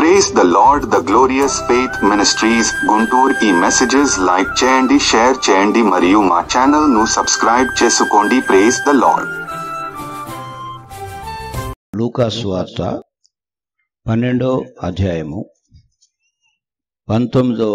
Praise the lord the glorious faith ministries Guntur ఈ messages like చేయండి share చేయండి మరియు మా ఛానల్ ను సబ్స్క్రైబ్ చేసుకోండి ప్రేస్ ద లార్డ్ లూకాసు వార్త పన్నెండో అధ్యాయము పంతొమ్మిదో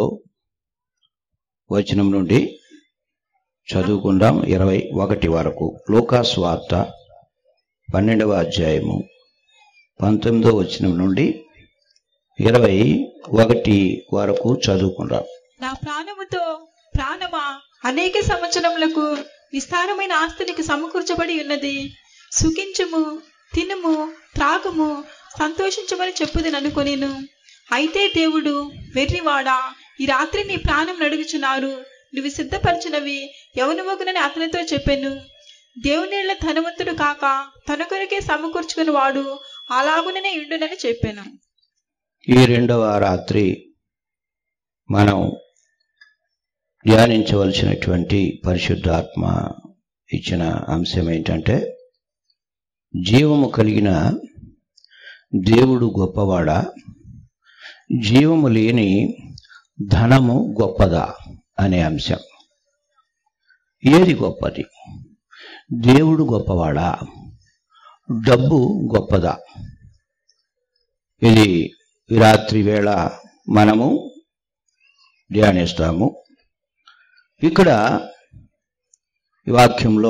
వచనం నుండి చదువుకుందాం ఇరవై ఒకటి వరకు లూకాసు వార్త పన్నెండవ అధ్యాయము పంతొమ్మిదో వచనం నుండి ఇరవై ఒకటి వరకు చదువుకుందాం నా ప్రాణముతో ప్రాణమా అనేక సంవత్సరములకు విస్తారమైన ఆస్తునికి సమకూర్చబడి ఉన్నది సుఖించుము తినుము త్రాగుము సంతోషించమని చెప్పుది అనుకొనిను అయితే దేవుడు వెర్రివాడా ఈ రాత్రి నీ ప్రాణం నడుగుచున్నారు నువ్వు సిద్ధపరచినవి యవనమగునని అతనితో చెప్పాను దేవునిళ్ళ ధనవంతుడు కాక తన కొరకే సమకూర్చుకుని వాడు అలాగుననే ఇండునని చెప్పాను ఈ రెండవ రాత్రి మనం ధ్యానించవలసినటువంటి పరిశుద్ధాత్మ ఇచ్చిన అంశం ఏంటంటే జీవము కలిగిన దేవుడు గొప్పవాడా జీవము లేని ధనము గొప్పదా అనే అంశం ఏది గొప్పది దేవుడు గొప్పవాడా డబ్బు గొప్పదా ఇది ఈ రాత్రి వేళ మనము ధ్యానిస్తాము ఇక్కడ ఈ వాక్యంలో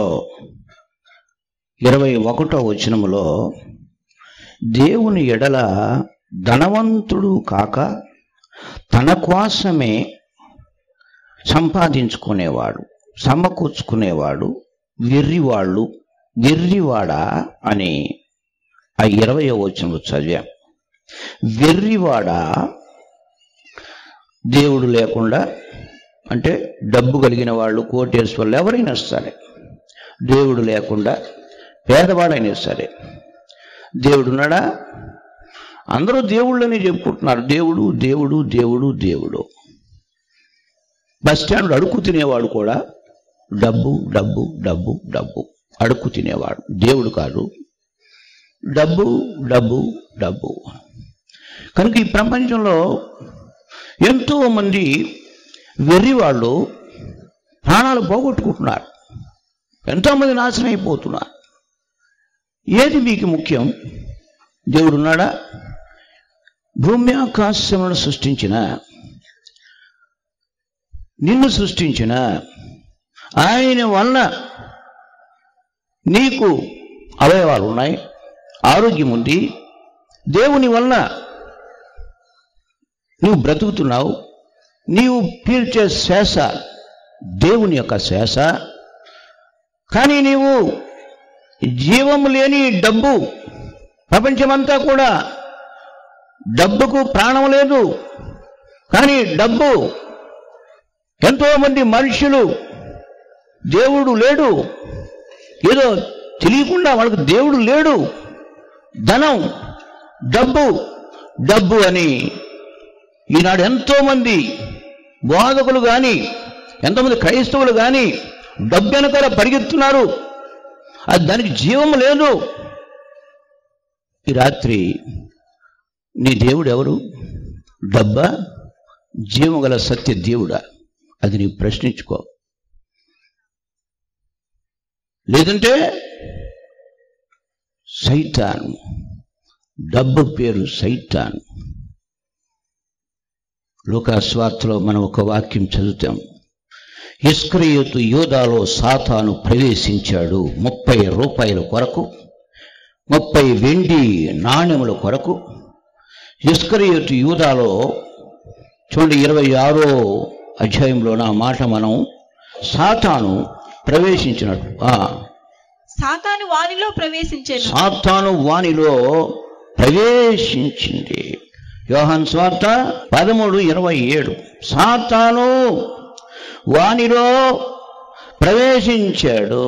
ఇరవై ఒకటో వచనములో దేవుని ఎడల ధనవంతుడు కాక తన కోసమే సంపాదించుకునేవాడు సమకూర్చుకునేవాడు వెర్రివాళ్ళు వెర్రివాడా అని ఆ ఇరవయో వచనంలో చదివాం వెర్రివాడ దేవుడు లేకుండా అంటే డబ్బు కలిగిన వాళ్ళు కోటేశ్వర్లు ఎవరైనా సరే దేవుడు లేకుండా పేదవాడైనా సరే దేవుడు ఉన్నాడా అందరూ దేవుళ్ళని చెప్పుకుంటున్నారు దేవుడు దేవుడు దేవుడు దేవుడు బస్ స్టాండ్ అడుక్కు తినేవాడు కూడా డబ్బు డబ్బు డబ్బు డబ్బు అడుక్కు తినేవాడు దేవుడు కాదు డబ్బు డబ్బు డబ్బు కనుక ఈ ప్రపంచంలో ఎంతో మంది వెర్రి వాళ్ళు ప్రాణాలు పోగొట్టుకుంటున్నారు ఎంతోమంది నాశనం అయిపోతున్నారు ఏది మీకు ముఖ్యం దేవుడు ఉన్నాడా భూమి ఆకాశములను సృష్టించిన నిన్ను సృష్టించిన ఆయన వలన నీకు అవయవాలు ఉన్నాయి ఆరోగ్యం ఉంది దేవుని వలన నువ్వు బ్రతుకుతున్నావు నీవు పీల్చే శ్వాస దేవుని యొక్క శ్వాస కానీ నీవు జీవము లేని డబ్బు ప్రపంచమంతా కూడా డబ్బుకు ప్రాణం లేదు కానీ డబ్బు ఎంతో మంది మనుషులు దేవుడు లేడు ఏదో తెలియకుండా వాళ్ళకి దేవుడు లేడు ధనం డబ్బు డబ్బు అని ఈనాడు ఎంతో మంది బోధకులు కానీ ఎంతోమంది క్రైస్తవులు కానీ డబ్బు వెనకాల పరిగెత్తున్నారు అది దానికి జీవం లేదు ఈ రాత్రి నీ దేవుడు ఎవరు డబ్బా జీవం గల సత్య దేవుడా అది నీ ప్రశ్నించుకో లేదంటే సైతాన్ డబ్బు పేరు సైతాన్ లోకాస్వార్తలో మనం ఒక వాక్యం చదువుతాం ఇస్క్రయోతు యోధాలో సాతాను ప్రవేశించాడు ముప్పై రూపాయల కొరకు ముప్పై వెండి నాణ్యముల కొరకు ఇస్క్రయోతు యూదాలో చూడండి ఇరవై ఆరో అధ్యాయంలో నా మాట మనం సాతాను ప్రవేశించినట్టు ఆ, సాతాను వారిలో ప్రవేశించాను సాతాను వానిలో ప్రవేశించింది యోహాన్ స్వార్త పదమూడు ఇరవై ఏడు సాతాను వానిలో ప్రవేశించాడు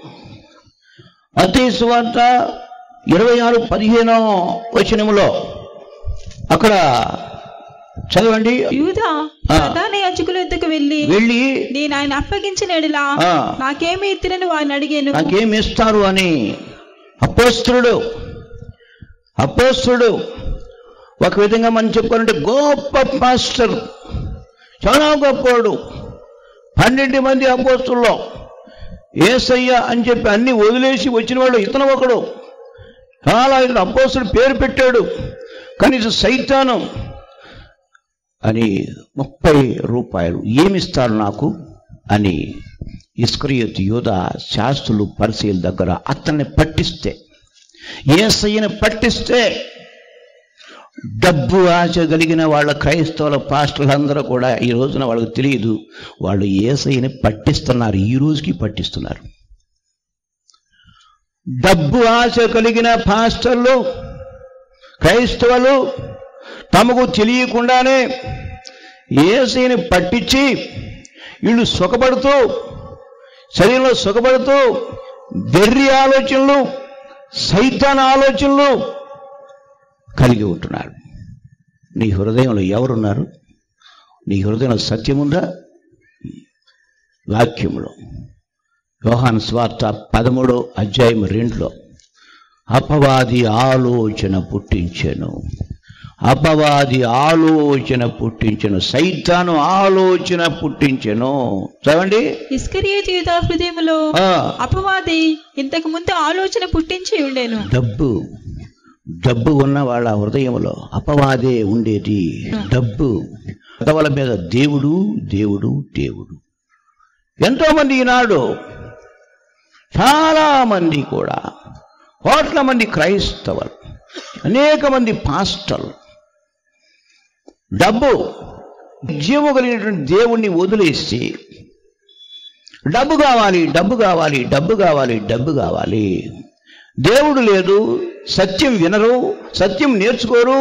అతి స్వార్త ఇరవై ఆరు పదిహేనో వచనములో అక్కడ చదవండి యూదా ఆ. ప్రధాన యాజకుల వద్దకు వెళ్ళి వెళ్ళి నేను ఆయన అప్పగించిన ఎడలా ఆ. నాకేమి ఇత్తిరని వారిని అడిగాను నాకేం ఇస్తారు అని అపోస్తుడు అపోస్తుడు ఒక విధంగా మనం చెప్పుకోవాలంటే గొప్ప పాస్టర్ చాలా గొప్పవాడు పన్నెండు మంది అపోస్తుల్లో ఏసయ్య అని చెప్పి అన్ని వదిలేసి వచ్చిన వాడు ఇతను ఒకడు చాలా ఇతను అపోస్తుడు పేరు పెట్టాడు కానీ ఇది సైతానం అని ముప్పై రూపాయలు ఏమిస్తారు నాకు అని ఇస్క్రియత్ యూద శాస్త్రులు పరిశీల దగ్గర అతన్ని పట్టిస్తే ఏసయ్యని పట్టిస్తే డబ్బు ఆశ కలిగిన వాళ్ళ క్రైస్తవుల పాస్టర్లందరూ కూడా ఈ రోజున వాళ్ళకి తెలియదు వాళ్ళు ఏసయ్యని పట్టిస్తున్నారు ఈ రోజుకి పట్టిస్తున్నారు డబ్బు ఆశ కలిగిన పాస్టర్లు క్రైస్తవులు తమకు తెలియకుండానే ఏసైని పట్టించి వీళ్ళు సుఖపడుతూ శరీరంలో సుఖపడుతూ వెర్రి ఆలోచనలు సైతాన్ ఆలోచనలు కలిగి ఉంటున్నారు నీ హృదయంలో ఎవరున్నారు నీ హృదయంలో సత్యం ఉందా వాక్యములో యోహాన్ స్వార్థ పదమూడో అధ్యాయం రెండులో అపవాది ఆలోచన పుట్టించెను అపవాది ఆలోచన పుట్టించెను సైతాను ఆలోచన పుట్టించెను చదవండి ఇస్కరియోతు యూదా హృదయములో ఆ, అపవాది ఇంతకు ముందు ఆలోచన పుట్టించి ఉండేను డబ్బు డబ్బు ఉన్న వాళ్ళ హృదయంలో అపవాదే ఉండేది డబ్బు పదవుల మీద దేవుడు దేవుడు దేవుడు ఎంతో మంది ఈనాడు చాలా మంది కూడా కోట్ల మంది క్రైస్తవులు అనేక మంది పాస్టర్లు డబ్బు జీవం కలిగినటువంటి దేవుణ్ణి వదిలేసి డబ్బు కావాలి డబ్బు కావాలి డబ్బు కావాలి డబ్బు కావాలి దేవుడు లేదు సత్యం వినరు సత్యం నేర్చుకోరు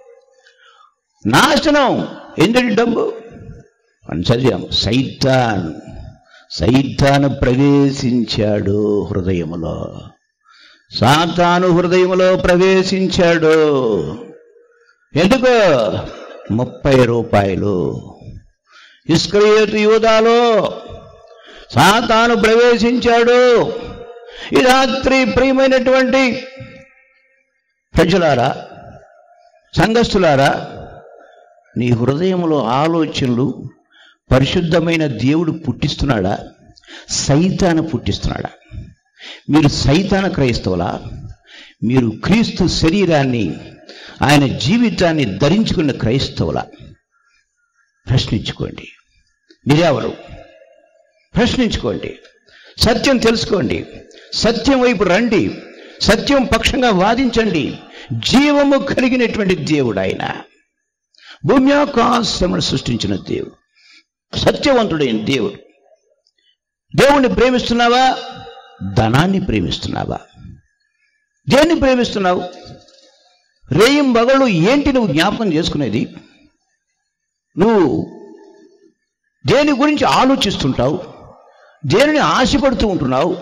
నాశనం ఎందుకంటే డబ్బు అని చదివాం సైతాన్ సైతాను ప్రవేశించాడు హృదయములో సాతాను హృదయములో ప్రవేశించాడు ఎందుకు ముప్పై రూపాయలు ఇస్క్రియతు యూదాలో సాతాను ప్రవేశించాడు ఈ రాత్రి ప్రియమైనటువంటి ప్రజలారా సంఘస్థులారా నీ హృదయంలో ఆలోచనలు పరిశుద్ధమైన దేవుడు పుట్టిస్తున్నాడా సైతాన పుట్టిస్తున్నాడా మీరు సైతాన క్రైస్తవులా మీరు క్రీస్తు శరీరాన్ని ఆయన జీవితాన్ని ధరించుకున్న క్రైస్తవులా ప్రశ్నించుకోండి మీరెవరు ప్రశ్నించుకోండి సత్యం తెలుసుకోండి సత్యం వైపు రండి సత్యం పక్షంగా వాదించండి జీవము కలిగినటువంటి దేవుడు ఆయన భూమి ఆకాశమును సృష్టించిన దేవుడు సత్యవంతుడైన దేవుడు దేవుణ్ణి ప్రేమిస్తున్నావా ధనాన్ని ప్రేమిస్తున్నావా దేన్ని ప్రేమిస్తున్నావు రేయం బగళ్ళు ఏంటి నువ్వు జ్ఞాపకం చేసుకునేది నువ్వు దేని గురించి ఆలోచిస్తుంటావు దేనిని ఆశపడుతూ ఉంటున్నావు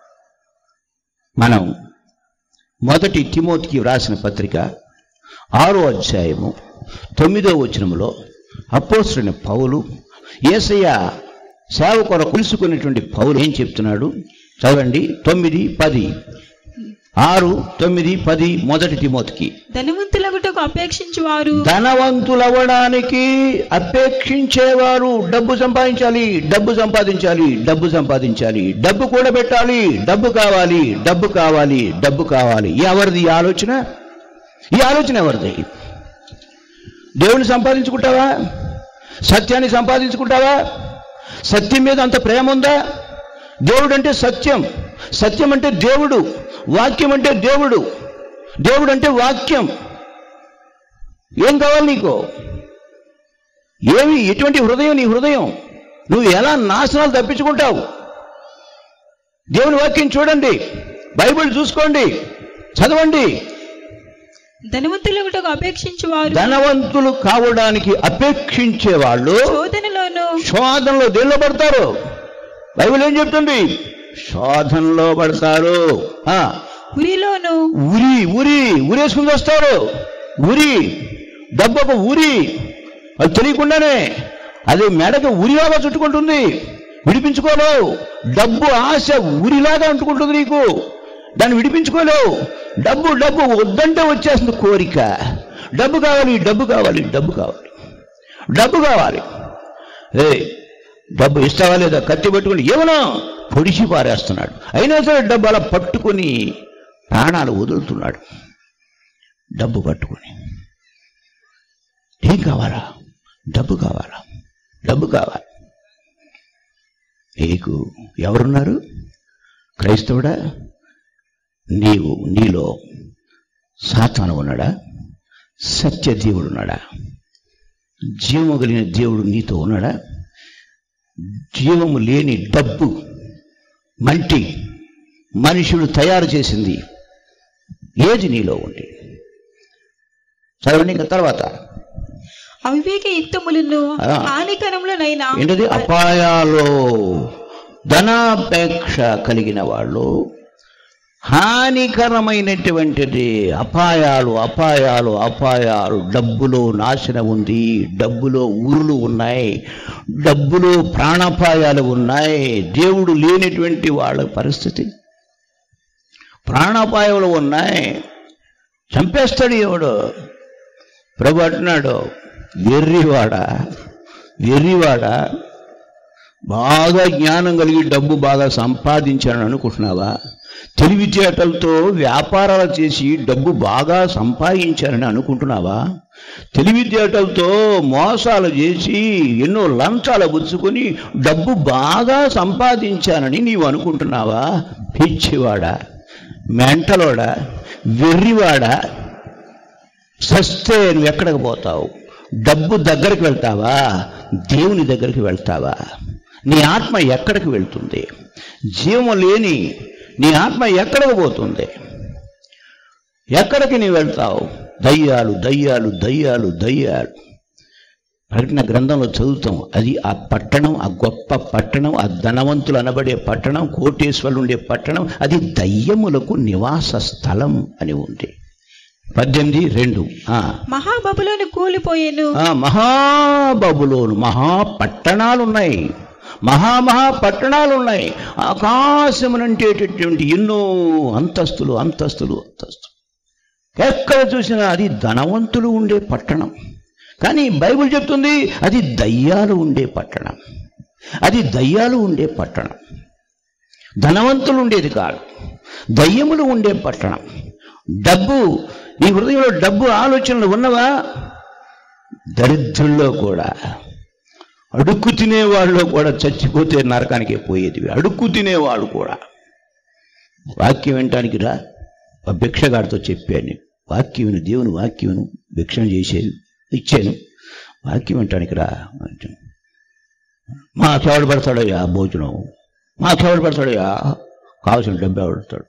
మనం మొదటి తిమోతికి వ్రాసిన పత్రిక ఆరో అధ్యాయము తొమ్మిదో వచనములో అపోస్తుడైన పౌలు ఏసయ్య సేవ కొర కులుసుకున్నటువంటి పౌలు ఏం చెప్తున్నాడు చదవండి తొమ్మిది పది ఆరు తొమ్మిది పది మొదటి తిమోతికి ధనవంతులగుటకు అపేక్షించు వారు ధనవంతులవ్వడానికి అపేక్షించేవారు డబ్బు సంపాదించాలి డబ్బు సంపాదించాలి డబ్బు సంపాదించాలి డబ్బు కూడా పెట్టాలి డబ్బు కావాలి డబ్బు కావాలి డబ్బు కావాలి ఎవరిది ఈ ఆలోచన ఈ ఆలోచన ఎవరిది దేవుని సంపాదించుకుంటావా సత్యాన్ని సంపాదించుకుంటావా సత్యం మీద అంత ప్రేమ ఉందా దేవుడు అంటే సత్యం సత్యం అంటే దేవుడు వాక్యం అంటే దేవుడు దేవుడు అంటే వాక్యం ఏం కావాలి నీకు ఏమి ఎటువంటి హృదయం నీ హృదయం నువ్వు ఎలా నాశనాలు తప్పించుకుంటావు దేవుని వాక్యం చూడండి బైబిల్ చూసుకోండి చదవండి ధనవంతులగుటకు అపేక్షించు వారు ధనవంతులు కావడానికి అపేక్షించే వాళ్ళు శోధనలోను శోధనలో దేనిలో పడతారు బైబిల్ ఏం చెప్తుంది శోధనలో పడతారు ఆ, ఉరిలోను ఉరి ఉరి ఉరేసుకుని వస్తారు ఉరి డబ్బకు ఉరి అది తెలియకుండానే అది మెడకు ఉరిలాగా చుట్టుకుంటుంది విడిపించుకోలేవు డబ్బు ఆశ ఉరిలాగా అంటుకుంటుంది నీకు దాన్ని విడిపించుకోలేవు డబ్బు డబ్బు వద్దంటే వచ్చేస్తుంది కోరిక డబ్బు కావాలి డబ్బు కావాలి డబ్బు కావాలి డబ్బు కావాలి ఏ డబ్బు ఇస్తావా లేదా కత్తి పట్టుకుని ఏమన్నా పొడిచి పారేస్తున్నాడు అయినా సరే డబ్బు అలా పట్టుకొని ప్రాణాలు వదులుతున్నాడు డబ్బు పట్టుకొని ఏం కావాలా డబ్బు కావాలా డబ్బు కావాలి నీకు ఎవరున్నారు క్రైస్తవుడా నీవు నీలో సాతాను ఉన్నాడా సత్య దేవుడు ఉన్నాడా జీవము కలిగిన దేవుడు నీతో ఉన్నాడా జీవము లేని డబ్బు మంటి మనుషుడు తయారు చేసింది ఏది నీలో ఉంది చదవండి ఇంకా తర్వాత అవివేక యుక్తములను ఆ. హానికరములనైనా ఏంటది అపాయాలు ధనాపేక్ష కలిగిన వాళ్ళు హానికరమైనటువంటిది అపాయాలు అపాయాలు అపాయాలు డబ్బులో నాశనం ఉంది డబ్బులో ఊరులు ఉన్నాయి డబ్బులో ప్రాణాపాయాలు ఉన్నాయి దేవుడు లేనటువంటి వాళ్ళ పరిస్థితి ప్రాణాపాయాలు ఉన్నాయి చంపేస్తాడు ఎవడు ప్రభు అంటున్నాడు వెర్రివాడ వెర్రివాడ బాగా జ్ఞానం కలిగి డబ్బు బాగా సంపాదించాను అనుకుంటున్నావా తెలివితేటలతో వ్యాపారాలు చేసి డబ్బు బాగా సంపాదించానని అనుకుంటున్నావా తెలివితేటలతో మోసాలు చేసి ఎన్నో లంచాలు పుచ్చుకొని డబ్బు బాగా సంపాదించానని నీవు అనుకుంటున్నావా పిచ్చివాడా మెంటలోడా వెర్రివాడా సస్తే నువ్వు ఎక్కడికి పోతావు డబ్బు దగ్గరికి వెళ్తావా దేవుని దగ్గరికి వెళ్తావా నీ ఆత్మ ఎక్కడికి వెళ్తుంది జీవం లేని నీ ఆత్మ ఎక్కడికి పోతుంది ఎక్కడికి నీ వెళ్తావు దయ్యాలు దయ్యాలు దయ్యాలు దయ్యాలు ప్రకటన గ్రంథంలో చదువుతాం అది ఆ పట్టణం ఆ గొప్ప పట్టణం ఆ ధనవంతులు అనబడే పట్టణం కోటేశ్వరులు ఉండే పట్టణం అది దయ్యములకు నివాస స్థలం అని ఉంది పద్దెనిమిది రెండు ఆ మహాబబులోను కూలిపోయేను ఆ మహాబబులోను మహా పట్టణాలు ఉన్నాయి మహామహా పట్టణాలు ఉన్నాయి ఆకాశమునంటేటటువంటి ఎన్నో అంతస్తులు అంతస్తులు అంతస్తులు ఎక్కడ చూసినా అది ధనవంతులు ఉండే పట్టణం కానీ బైబిల్ చెప్తుంది అది దయ్యాలు ఉండే పట్టణం అది దయ్యాలు ఉండే పట్టణం ధనవంతులు ఉండేది కాదు దయ్యములు ఉండే పట్టణం డబ్బు నీ హృదయంలో డబ్బు ఆలోచనలు ఉన్నవా దరిద్రుల్లో కూడా అడుక్కు తినేవాళ్ళు కూడా చచ్చిపోతే నరకానికి పోయేది అడుక్కు తినేవాడు కూడా వాక్యం వినటానికి రా ఆ భిక్షగాడితో చెప్పాను వాక్యం విను దేవుని వాక్యం విను భిక్షణ చేసేది ఇచ్చాను వాక్యం వినటానికి రా అంటే, మా కేవడు పడతాడయ్యా భోజనం మా కేవడు పడతాడయ్యా కావాల్సిన డబ్బు ఎవడతాడు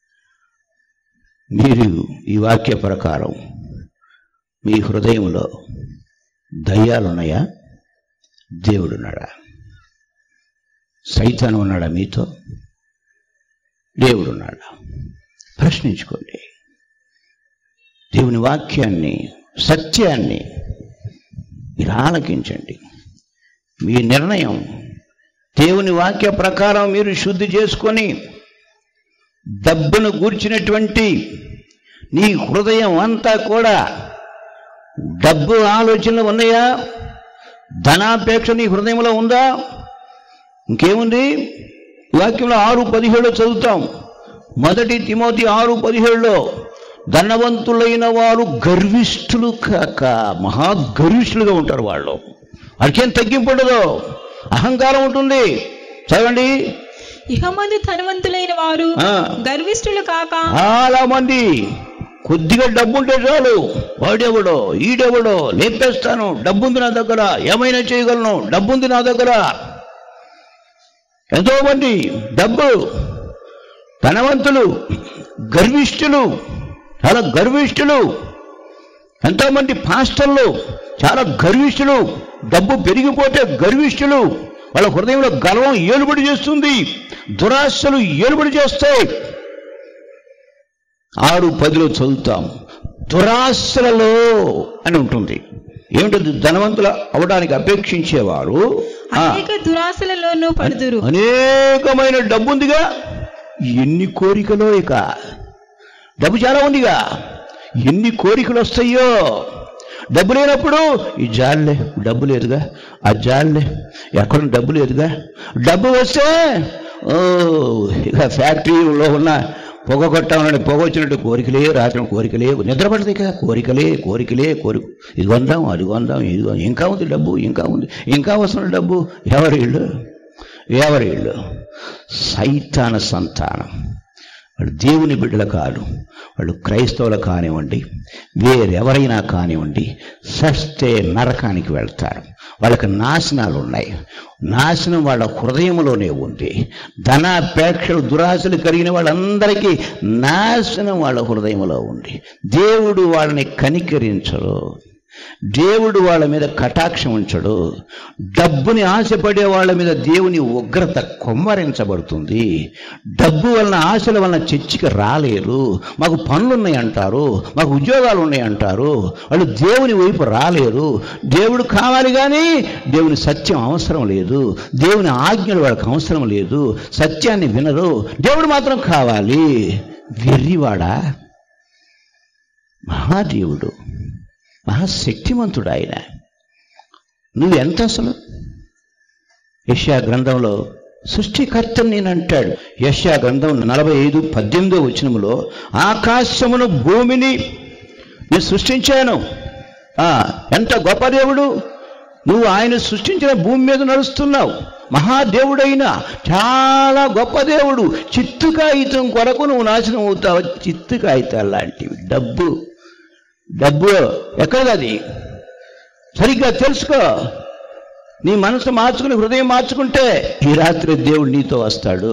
మీరు ఈ వాక్య ప్రకారం మీ హృదయంలో దయ్యాలున్నాయా దేవుడున్నాడా సైతాన్ ఉన్నాడా మీతో దేవుడున్నాడా ప్రశ్నించుకోండి దేవుని వాక్యాన్ని సత్యాన్ని మీరు ఆలకించండి మీ నిర్ణయం దేవుని వాక్య ప్రకారం మీరు శుద్ధి చేసుకొని డబ్బును గూర్చినటువంటి నీ హృదయం అంతా కూడా డబ్బు ఆలోచనలు ఉన్నాయా ధనాపేక్ష నీ హృదయంలో ఉందా ఇంకేముంది ఈ వాక్యంలో ఆరు పదిహేడులో చదువుతాం మొదటి తిమోతి ఆరు పదిహేడులో ధనవంతులైన వారు గర్విష్ఠులు కాక మహా గర్విష్ఠులుగా ఉంటారు వాళ్ళు వాడికేం తగ్గింపు ఉండదు అహంకారం ఉంటుంది చదవండి ఇహమందు ధనవంతులైన వారు ఆ. గర్విష్ఠులు కాక చాలా మంది కొద్దిగా డబ్బు ఉంటే చాలు వాడెవడో ఈడెవడో లేపేస్తాను డబ్బుంది నా దగ్గర ఏమైనా చేయగలను డబ్బుంది నా దగ్గర ఎంతో మంది డబ్బు ధనవంతులు గర్విష్ఠులు చాలా గర్విష్ఠులు ఎంతోమంది పాస్టర్లు చాలా గర్విష్ఠులు డబ్బు పెరిగిపోతే గర్విష్ఠులు వాళ్ళ హృదయంలో గర్వం ఏలుబడి చేస్తుంది దురాశలు ఏలుబడి చేస్తాయి ఆరు పదిలో చదువుతాం దురాశలలో అని ఉంటుంది ఏమిటది ధనవంతుల అవడానికి అపేక్షించేవారు ఆ, అనేక దురాశలలోనూ పడుదురు అనేకమైన డబ్బు ఉందిగా ఎన్ని కోరికలో ఇక డబ్బు చాలా ఉందిగా ఎన్ని కోరికలు వస్తాయో డబ్బు లేనప్పుడు ఈ జాలే డబ్బు లేదుగా ఆ జాలే ఎక్కడ డబ్బు లేదుగా డబ్బు వస్తే ఓ ఇక ఫ్యాక్టరీలో ఉన్న పొగ కొట్టామని పొగ వచ్చినట్టు కోరికలే రాత్రి కోరికలే నిద్ర పడదు ఇక కోరికలే కోరికలే కోరిక ఇది కొందాం అది కొందాం ఇది కొందాం ఇంకా ఉంది డబ్బు ఇంకా ఉంది ఇంకా వస్తున్న డబ్బు ఎవరి ఇళ్ళు ఎవరి ఇళ్ళు సైతాన సంతానం వాళ్ళు దేవుని బిడ్డలు కాదు వాళ్ళు క్రైస్తవులు కానివ్వండి వేరెవరైనా కానివ్వండి సస్తే నరకానికి వెళ్తారు వాళ్ళకి నాశనాలు ఉన్నాయి నాశనం వాళ్ళ హృదయంలోనే ఉంది ధనాపేక్షలు దురాశలు కలిగిన వాళ్ళందరికీ నాశనం వాళ్ళ హృదయంలో ఉంది దేవుడు వాళ్ళని కనికరించడు దేవుడు వాళ్ళ మీద కటాక్షం ఉంచడు డబ్బుని ఆశపడే వాళ్ళ మీద దేవుని ఉగ్రత కొమ్మరించబడుతుంది డబ్బు వలన ఆశల వలన చర్చికి రాలేరు మాకు పనులు ఉన్నాయి అంటారు మాకు ఉద్యోగాలు ఉన్నాయి అంటారు వాళ్ళు దేవుని వైపు రాలేరు దేవుడు కావాలి కానీ దేవుని సత్యం అవసరం లేదు దేవుని ఆజ్ఞలు వాళ్ళకి అవసరం లేదు సత్యాన్ని వినరు దేవుడు మాత్రం కావాలి వెర్రివాడా మహాదేవుడు మహాశక్తిమంతుడు ఆయన నువ్వెంత అసలు యశా గ్రంథంలో సృష్టికర్తని నేను అంటాడు యశా గ్రంథం నలభై ఐదు పద్దెనిమిదో వచనములో ఆకాశమును భూమిని నేను సృష్టించాను ఆ, ఎంత గొప్ప దేవుడు నువ్వు ఆయన సృష్టించిన భూమి మీద నడుస్తున్నావు మహాదేవుడైన చాలా గొప్ప దేవుడు చిత్తు కాగితం కొరకు నువ్వు నాశనం అవుతావు చిత్తు కాగితాలు లాంటివి డబ్బు డబ్బు ఎక్కడది సరిగ్గా తెలుసుకో నీ మనసు మార్చుకుని హృదయం మార్చుకుంటే ఈ రాత్రి దేవుడు నీతో వస్తాడు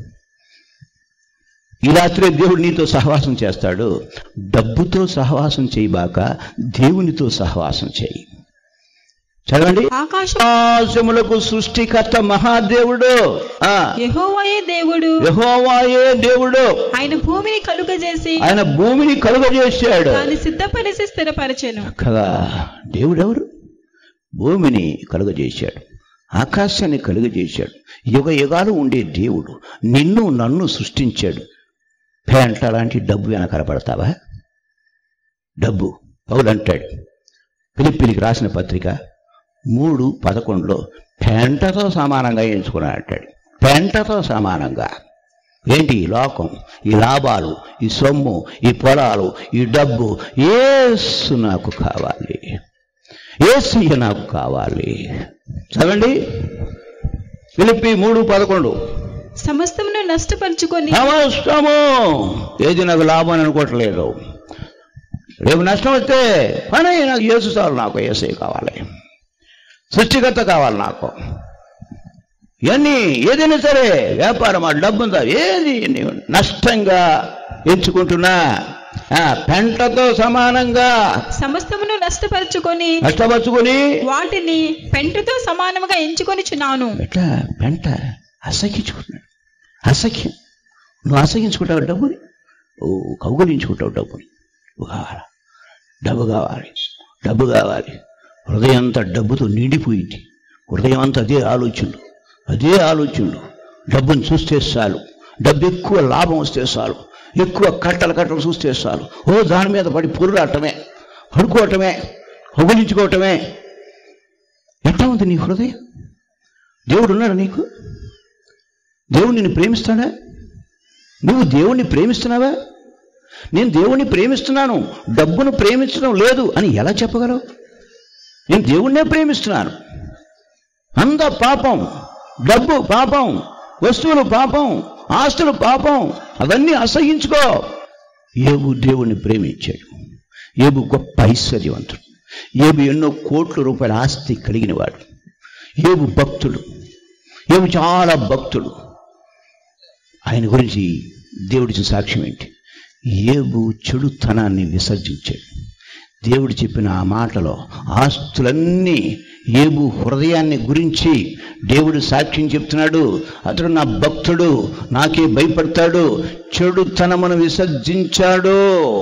ఈ రాత్రి దేవుడు నీతో సహవాసం చేస్తాడు డబ్బుతో సహవాసం చేయబాక దేవునితో సహవాసం చేయి చదవండి ఆకాశం ఆకాశములకు సృష్టికర్త మహాదేవుడు ఆ యెహోవాయే దేవుడు యెహోవాయే దేవుడు ఆయన భూమిని కలుగజేసి ఆయన భూమిని కలుగజేశాడు దాన్ని సిద్ధపరిచి స్థిరపరచెను కదా దేవుడెవరు భూమిని కలుగజేశాడు ఆకాశాన్ని కలుగజేశాడు యుగ యుగాలు ఉండే దేవుడు నిన్ను నన్ను సృష్టించాడు పేంట లాంటి డబ్బు వెనకాల పడతావా డబ్బు పౌలు అంటాడు పిలిపిలికి రాసిన పత్రిక మూడు పదకొండులో పెంటతో సమానంగా ఎంచుకున్నాడు అంటాడు పెంటతో సమానంగా ఏంటి ఈ లోకం ఈ లాభాలు ఈ సొమ్ము ఈ పొలాలు ఈ డబ్బు ఏసు నాకు కావాలి ఏసయ్య నాకు కావాలి చదవండి ఫిలిప్పి మూడు పదకొండు సమస్తమును నష్టపరుచుకొని సమస్తము ఏది నాకు లాభం అని అనుకోవట్లేదు రేపు నష్టం వస్తే పని నాకు యేసు చాలు నాకు ఏసై కావాలి సృష్టికర్త కావాలి నాకు ఇవన్నీ ఏదైనా సరే వ్యాపారం ఆ డబ్బు ఉందా ఏది నీవు నష్టంగా ఎంచుకుంటున్నా ఆ, పెంటతో సమానంగా సమస్తమును నష్టపరుచుకొని నష్టపరుచుకొని వాటిని పెంటతో సమానముగా ఎంచుకొనిచున్నాను ఎట్లా పెంట అసహించుకుంటున్నాడు అసఖ్యం నువ్వు అసహించుకుంటావు డబ్బుని ఓ కౌగులించుకుంటావు డబ్బుని డబ్బు కావాలా డబ్బు కావాలి డబ్బు కావాలి హృదయం అంతా డబ్బుతో నిండిపోయింది హృదయం అంతా అదే ఆలోచనలు అదే ఆలోచనలు డబ్బుని చూస్తే చాలు డబ్బు ఎక్కువ లాభం వస్తే చాలు ఎక్కువ కట్టలు కట్టలు చూస్తే చాలు ఓ దాని మీద పడి పొరులాటమే పడుకోవటమే కౌగులించుకోవటమే ఎట్లా ఉంది నీ హృదయం దేవుడు ఉన్నాడు నీకు దేవుడు నిన్ను ప్రేమిస్తాడా నువ్వు దేవుణ్ణి ప్రేమిస్తున్నావా నేను దేవుణ్ణి ప్రేమిస్తున్నాను డబ్బును ప్రేమించడం లేదు అని ఎలా చెప్పగలవు నేను దేవుణ్ణే ప్రేమిస్తున్నాను అంత పాపం డబ్బు పాపం వస్తువులు పాపం ఆస్తులు పాపం అవన్నీ అసహించుకో ఏబు దేవుణ్ణి ప్రేమించాడు ఏబు గొప్ప ఐశ్వర్యవంతుడు ఏబు ఎన్నో కోట్ల రూపాయల ఆస్తి కలిగినవాడు ఏబు భక్తుడు ఏబు చాలా భక్తుడు ఆయన గురించి దేవుడికి సాక్ష్యం ఏంటి ఏబు చెడుతనాన్ని విసర్జించాడు దేవుడు చెప్పిన ఆ మాటలో ఆస్తులన్నీ ఏబు హృదయాన్ని గురించి దేవుడు సాక్ష్యం చెప్తున్నాడు అతడు నా భక్తుడు నాకే భయపడతాడు చెడుతనమును విసర్జించాడు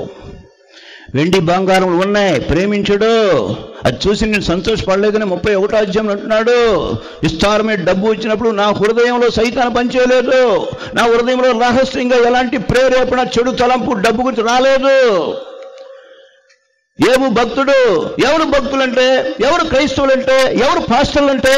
వెండి బంగారం ఉన్నాయి ప్రేమించడు అది చూసి నేను సంతోషపడలేదని ముప్పై ఒకటో అధ్యాయం అంటున్నాడు విస్తారమైన డబ్బు వచ్చినప్పుడు నా హృదయంలో సైతాన్ని పనిచేయలేదు నా హృదయంలో రహస్యంగా ఎలాంటి ప్రేరేపణ చెడు తలంపు డబ్బు గురించి రాలేదు ఏబు భక్తుడు ఎవరు భక్తులంటే ఎవరు క్రైస్తవులంటే ఎవరు పాస్టర్లంటే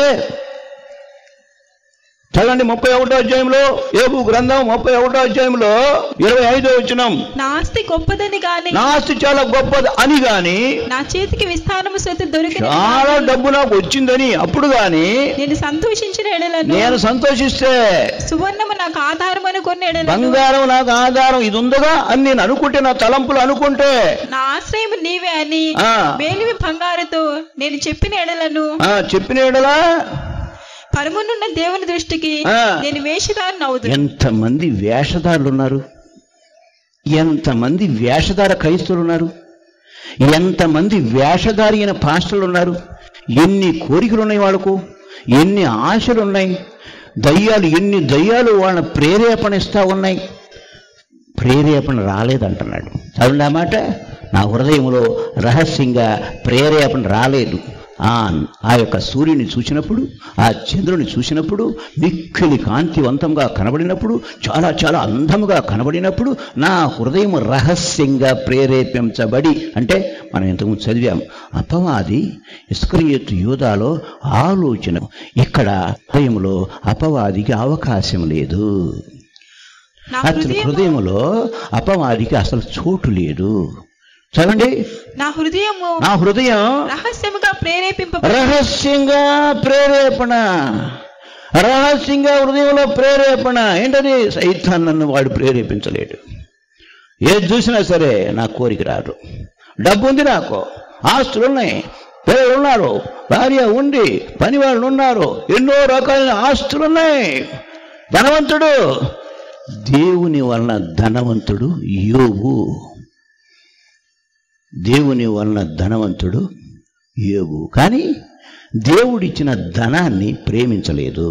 చదవండి ముప్పై ఒకటో అధ్యాయంలో ఏబు గ్రంథం ముప్పై ఒకటో అధ్యాయంలో ఇరవై ఐదో వచ్చినాం నా ఆస్తి గొప్పదని గాని నా ఆస్తి చాలా గొప్పది అని గాని నా చేతికి విస్తారము సొత్తు దొరికిన చాలా డబ్బు నాకు వచ్చిందని అప్పుడు గాని నేను సంతోషించిన ఎడలను నేను సంతోషిస్తే సువర్ణము నాకు ఆధారమని కొన్ని ఎడలను బంగారం నాకు ఆధారం ఇది ఉందగా అని నేను అనుకుంటే నా తలంపులు అనుకుంటే నా ఆశ్రయం నీవే అని ఆ. మేలిమి బంగారుతో నేను చెప్పిన ఎడలను ఆ చెప్పిన ఎడలా పరమునున్న దేవుని దృష్టికి ఆ. నేను వేషధారణ అవుదు ఎంతమంది వేషధారులు ఉన్నారు ఎంతమంది వేషధార క్రైస్తవులు ఉన్నారు ఎంతమంది వేషధారి అయిన పాస్టర్లు ఉన్నారు ఎన్ని కోరికలు ఉన్నాయి వాళ్ళకు ఎన్ని ఆశలు ఉన్నాయి దయ్యాలు ఎన్ని దయ్యాలు వాళ్ళ ప్రేరేపణ ఇస్తా ఉన్నాయి ప్రేరేపణ రాలేదంటున్నాడు చదువుండి ఆ మాట నా హృదయంలో రహస్యంగా ప్రేరేపణ రాలేదు ఆ ఆ యొక్క సూర్యుని చూసినప్పుడు ఆ చంద్రుని చూసినప్పుడు మిక్కిలి కాంతివంతంగా కనబడినప్పుడు చాలా చాలా అందముగా కనబడినప్పుడు నా హృదయం రహస్యంగా ప్రేరేపించబడి అంటే మనం ఇంతకుముందు చదివాం అపవాది ఇస్కరియత్ యూదాలో ఆలోచన ఇక్కడ హృదయంలో అపవాదికి అవకాశం లేదు నా అతని హృదయం హృదయంలో అపవాదికి అసలు చోటు లేదు చదవండి నా హృదయము నా హృదయం రహస్యముగా ప్రేరేపింప రహస్యంగా ప్రేరేపణ రహస్యంగా హృదయంలో ప్రేరేపణ ఏంటది సైతాన్ నన్ను వాడు ప్రేరేపించలేడు ఏది చూసినా సరే నా కోరిక రాదు డబ్బు ఉంది నాకు ఆస్తులు ఉన్నాయి పిల్లలు ఉన్నారు భార్య ఉంది పని వాళ్ళు ఉన్నారు ఎన్నో రకాలైన ఆస్తులు ఉన్నాయి ధనవంతుడు దేవుని వలన ధనవంతుడు యోగు దేవుని వలన ధనవంతుడు యోగు కానీ దేవుడిచ్చిన ధనాన్ని ప్రేమించలేదు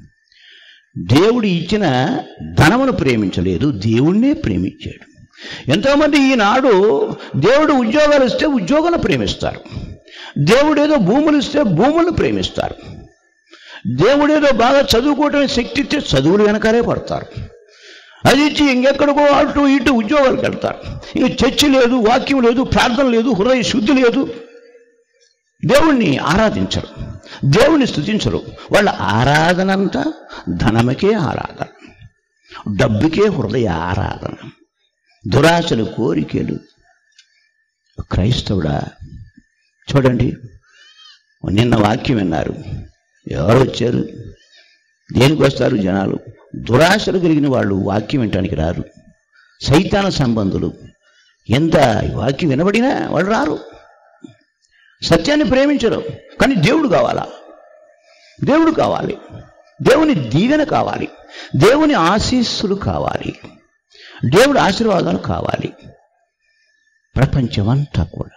దేవుడు ఇచ్చిన ధనమును ప్రేమించలేదు దేవుణ్ణే ప్రేమించాడు ఎంతోమంది ఈనాడు దేవుడు ఉద్యోగాలు ఇస్తే ఉద్యోగాలను ప్రేమిస్తారు దేవుడు ఏదో భూములు ఇస్తే భూములను ప్రేమిస్తారు దేవుడు ఏదో బాగా చదువుకోవటం శక్తి ఇస్తే చదువులు వెనకాలే పడతారు అది ఇచ్చి ఇంకెక్కడికో అటు ఇటు ఉద్యోగాలకు వెళ్తారు ఇంక చర్చి లేదు వాక్యం లేదు ప్రార్థన లేదు హృదయ శుద్ధి లేదు దేవుణ్ణి ఆరాధించరు దేవుణ్ణి స్థుతించరు వాళ్ళ ఆరాధన అంతా ధనమకే ఆరాధన డబ్బుకే హృదయ ఆరాధన దురాశలు కోరికలు క్రైస్తవుడా చూడండి నిన్న వాక్యం విన్నారు ఎవరు వచ్చారు దేనికి వస్తారు జనాలు దురాశలు కలిగిన వాళ్ళు వాక్యం వినటానికి రారు సైతాన సంబంధులు ఎంత వాక్యం వినబడినా వాళ్ళు రారు సత్యాన్ని ప్రేమించరు కానీ దేవుడు కావాలా దేవుడు కావాలి దేవుని దీవెన కావాలి దేవుని ఆశీస్సులు కావాలి దేవుడి ఆశీర్వాదాలు కావాలి ప్రపంచమంతా కూడా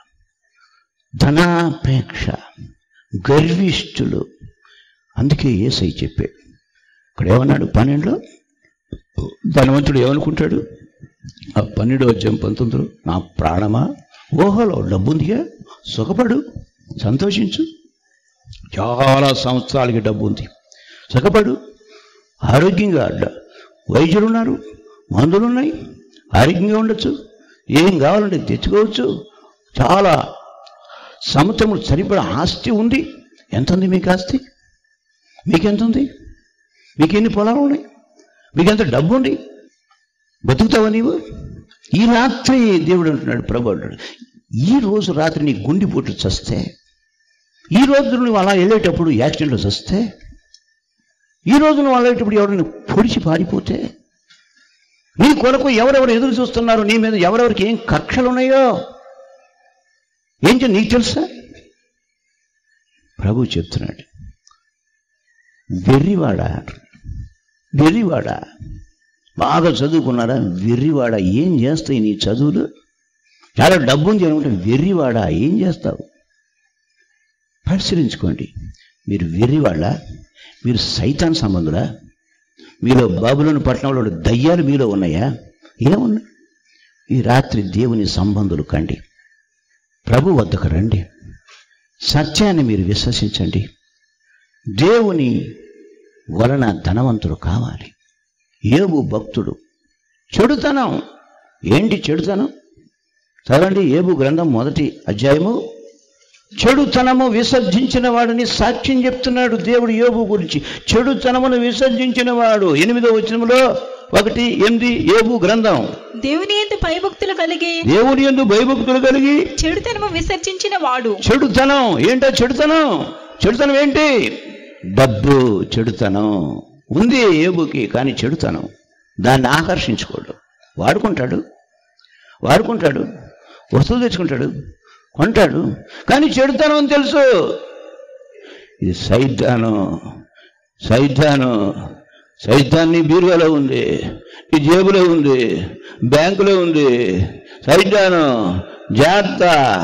ధనాపేక్ష గర్విష్ఠులు అందుకే ఏసై చెప్పాడు ఇక్కడ ఏమన్నాడు పన్నెండులో ధనవంతుడు ఏమనుకుంటాడు ఆ పన్నెండు అధ్యాయం పంతొమ్మిదిలో నా ప్రాణమా ఓహోలో డబ్బుందిగా సుఖపడు సంతోషించు చాలా సంవత్సరాలకి డబ్బు ఉంది సుఖపడు ఆరోగ్యంగా డ- వైద్యులు ఉన్నారు మందులు ఉన్నాయి ఆరోగ్యంగా ఉండొచ్చు ఏం కావాలంటే తెచ్చుకోవచ్చు చాలా సంవత్సరములు సరిపడా ఆస్తి ఉంది ఎంత ఉంది మీకు ఆస్తి మీకెంత ఉంది మీకు ఎన్ని పొలాలు ఉన్నాయి మీకు ఎంత డబ్బు ఉంది బతుకుతావా నీవు ఈ రాత్రి దేవుడు అంటున్నాడు ప్రభు అంటున్నాడు ఈ రోజు రాత్రి నీ గుండెపోటు చస్తే ఈ రోజు నువ్వు అలా వెళ్ళేటప్పుడు యాక్సిడెంట్లో చస్తే ఈ రోజు నువ్వు అలా వెళ్ళేటప్పుడు ఎవరిని పొడిచి పారిపోతే నీ కొరకు ఎవరెవరు ఎదురు చూస్తున్నారు నీ మీద ఎవరెవరికి ఏం కక్షలు ఉన్నాయో ఏం చే నీకు తెలుసా ప్రభు చెప్తున్నాడు వెర్రివాడ వెర్రివాడ బాగా చదువుకున్నారా వెర్రివాడ ఏం చేస్తాయి నీ చదువులు చాలా డబ్బు ఉంది అనుకుంటే వెర్రివాడ ఏం చేస్తావు పరిశీలించుకోండి మీరు వెర్రివాళ్ళ మీరు సైతాన్ సంబంధులా మీలో బాబులోని పట్టణంలో దయ్యాలు మీలో ఉన్నాయా ఏమున్నాయి ఈ రాత్రి దేవుని సంబంధులు కండి ప్రభు వద్దకు రండి సత్యాన్ని మీరు విశ్వసించండి దేవుని వలన ధనవంతుడు కావాలి ఏబు భక్తుడు చెడుతనం ఏంటి చెడుతనం చదవండి ఏబు గ్రంథం మొదటి అధ్యాయము చెడుతనము విసర్జించిన వాడిని సాక్ష్యం చెప్తున్నాడు దేవుడు యోబు గురించి చెడుతనమును విసర్జించిన వాడు ఎనిమిదో వచనములో ఒకటి ఎనిమిది ఏబు గ్రంథం దేవుని ఎందు భయభక్తులు కలిగి దేవుని ఎందు భయభక్తులు కలిగి చెడుతనము విసర్జించిన వాడు చెడుతనం ఏంటో చెడుతనం చెడుతనం ఏంటి డబ్బు చెడుతనం ఉంది ఏబుకి కానీ చెడుతనం దాన్ని ఆకర్షించుకోడు వాడుకుంటాడు వాడుకుంటాడు వస్తువులు తెచ్చుకుంటాడు కొంటాడు కానీ చెడుతనం అని తెలుసు ఇది సైతానం సైతానం సైతాన్ని బీరువాలో ఉంది ఈ జేబులో ఉంది బ్యాంకులో ఉంది సైతానం జాగ్రత్త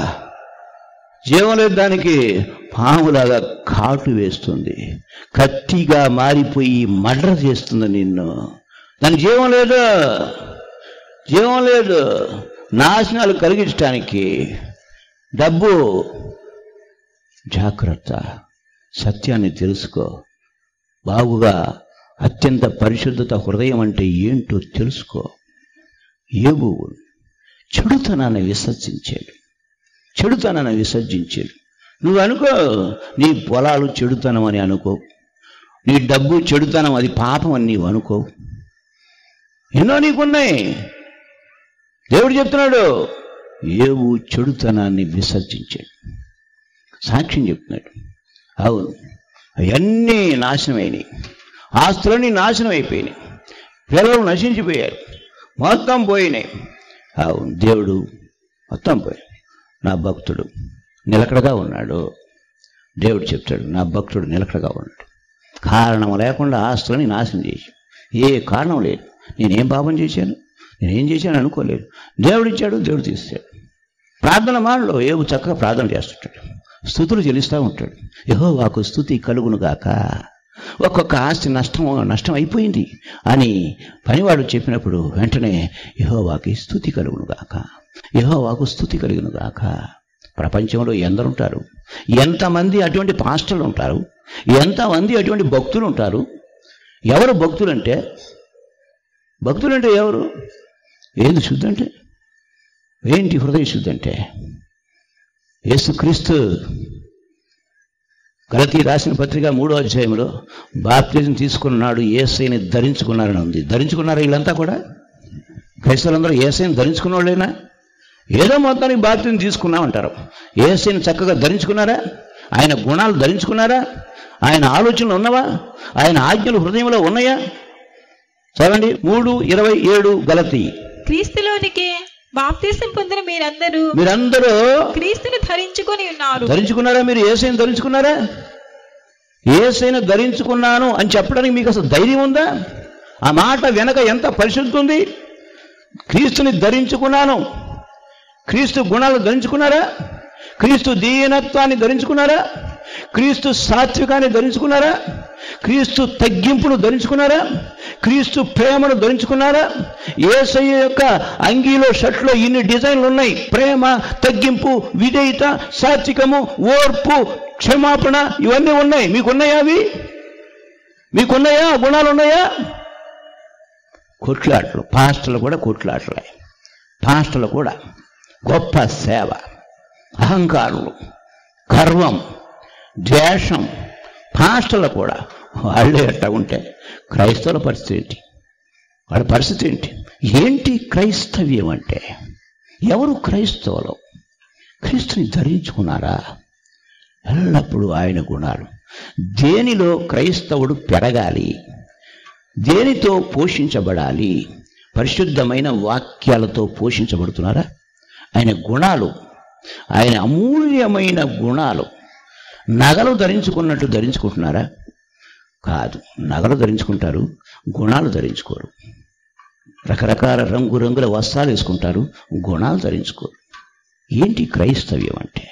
జీవం లేదు దానికి పాములాగా కాటు వేస్తుంది కత్తిగా మారిపోయి మడ్ర చేస్తుంది నిన్ను దానికి జీవం లేదు జీవం లేదు నాశనాలు కలిగించడానికి డబ్బు జాగ్రత్త సత్యాన్ని తెలుసుకో బాగుగా అత్యంత పరిశుద్ధత హృదయం అంటే ఏంటో తెలుసుకో ఏబు చెడుతనాన్ని విసర్జించాడు చెడుతనాన్ని విసర్జించాడు నువ్వు అనుకో నీ పొలాలు చెడుతనం అని అనుకో నీ డబ్బు చెడుతనం అది పాపం అని నీవు అనుకో ఎన్నో నీకున్నాయి దేవుడు చెప్తున్నాడు ఏవు చెడుతనాన్ని విసర్జించాడు సాక్ష్యం చెప్తున్నాడు అవును అవన్నీ నాశనమైనాయి ఆస్తులన్నీ నాశనం అయిపోయినాయి పిల్లలు నశించిపోయారు మొత్తం పోయినాయి అవును దేవుడు మొత్తం పోయాడు నా భక్తుడు నిలకడగా ఉన్నాడు దేవుడు చెప్తాడు నా భక్తుడు నిలకడగా ఉన్నాడు కారణం లేకుండా ఆస్తులని నాశనం చేసి ఏ కారణం లేదు నేనేం పాపం చేశాను నేనేం చేశాను అనుకోలేదు దేవుడు ఇచ్చాడు దేవుడు తీస్తాడు ప్రార్థన మాటలో ఏవు చక్కగా ప్రార్థన చేస్తుంటాడు స్థుతులు చెల్లిస్తూ ఉంటాడు యహో వాకు స్థుతి కలుగును గాక ఒక్కొక్క ఆస్తి నష్టం నష్టం అయిపోయింది అని పనివాడు చెప్పినప్పుడు వెంటనే యహోవాకి స్థుతి కలుగును గాక యహోవాకు స్థుతి కలుగును గాక ప్రపంచంలో ఎందరుంటారు ఎంతమంది అటువంటి పాస్టర్లు ఉంటారు ఎంతమంది అటువంటి భక్తులు ఉంటారు ఎవరు భక్తులంటే భక్తులంటే ఎవరు ఏంది శుద్ధి అంటే ఏంటి హృదయ శుద్ధి అంటే యేసుక్రీస్తు గలతీ రాసిన పత్రిక మూడో అధ్యాయంలో బాప్తిజం తీసుకున్నాడు ఏసైని ధరించుకున్నారని ఉంది ధరించుకున్నారు వీళ్ళంతా కూడా క్రైస్తవులందరూ ఏసైని ధరించుకున్న వాళ్ళేనా ఏదో మొత్తానికి బాప్తిజం తీసుకున్నామంటారు ఏసైని చక్కగా ధరించుకున్నారా ఆయన గుణాలు ధరించుకున్నారా ఆయన ఆలోచనలు ఉన్నవా ఆయన ఆజ్ఞలు హృదయంలో ఉన్నాయా చదవండి మూడు ఇరవై ఏడు గలతీ క్రీస్తులోనికి బాప్తీసం పొందిన మీరందరూ మీరందరూ క్రీస్తును ధరించుకొని ఉన్నారు ధరించుకున్నారా మీరు ఏసైని ధరించుకున్నారా ఏసైను ధరించుకున్నాను అని చెప్పడానికి మీకు అసలు ధైర్యం ఉందా ఆ మాట వెనక ఎంత పరిశుద్ధి ఉంది క్రీస్తుని ధరించుకున్నాను క్రీస్తు గుణాలు ధరించుకున్నారా క్రీస్తు దీనత్వాన్ని ధరించుకున్నారా క్రీస్తు సాత్వికాన్ని ధరించుకున్నారా క్రీస్తు తగ్గింపును ధరించుకున్నారా క్రీస్తు ప్రేమను ధరించుకున్నారా ఏసయ్య యొక్క అంగీలో షర్ట్లో ఇన్ని డిజైన్లు ఉన్నాయి ప్రేమ తగ్గింపు విధేయత సాత్వికము ఓర్పు క్షమాపణ ఇవన్నీ ఉన్నాయి మీకున్నాయా అవి మీకున్నాయా ఆ గుణాలు ఉన్నాయా కొట్లాటలు పాస్టర్లు కూడా కొట్లాటలే పాస్టర్లు కూడా గొప్ప సేవ అహంకారులు గర్వం ద్వేషం పాస్టర్లు కూడా వాళ్ళే ఎట్లా ఉంటే క్రైస్తవుల పరిస్థితి ఏంటి వాళ్ళ పరిస్థితి ఏంటి ఏంటి క్రైస్తవ్యం అంటే ఎవరు క్రైస్తవులు క్రీస్తుని ధరించుకున్నారా ఎల్లప్పుడూ ఆయన గుణాలు దేనిలో క్రైస్తవుడు పెరగాలి దేనితో పోషించబడాలి పరిశుద్ధమైన వాక్యాలతో పోషించబడుతున్నారా ఆయన గుణాలు ఆయన అమూల్యమైన గుణాలు నగలు ధరించుకున్నట్టు ధరించుకుంటున్నారా కాదు నగలు ధరించుకుంటారు గుణాలు ధరించుకోరు రకరకాల రంగు రంగుల వస్త్రాలు వేసుకుంటారు గుణాలు ధరించుకోరు ఏంటి క్రైస్తవ్యం అంటే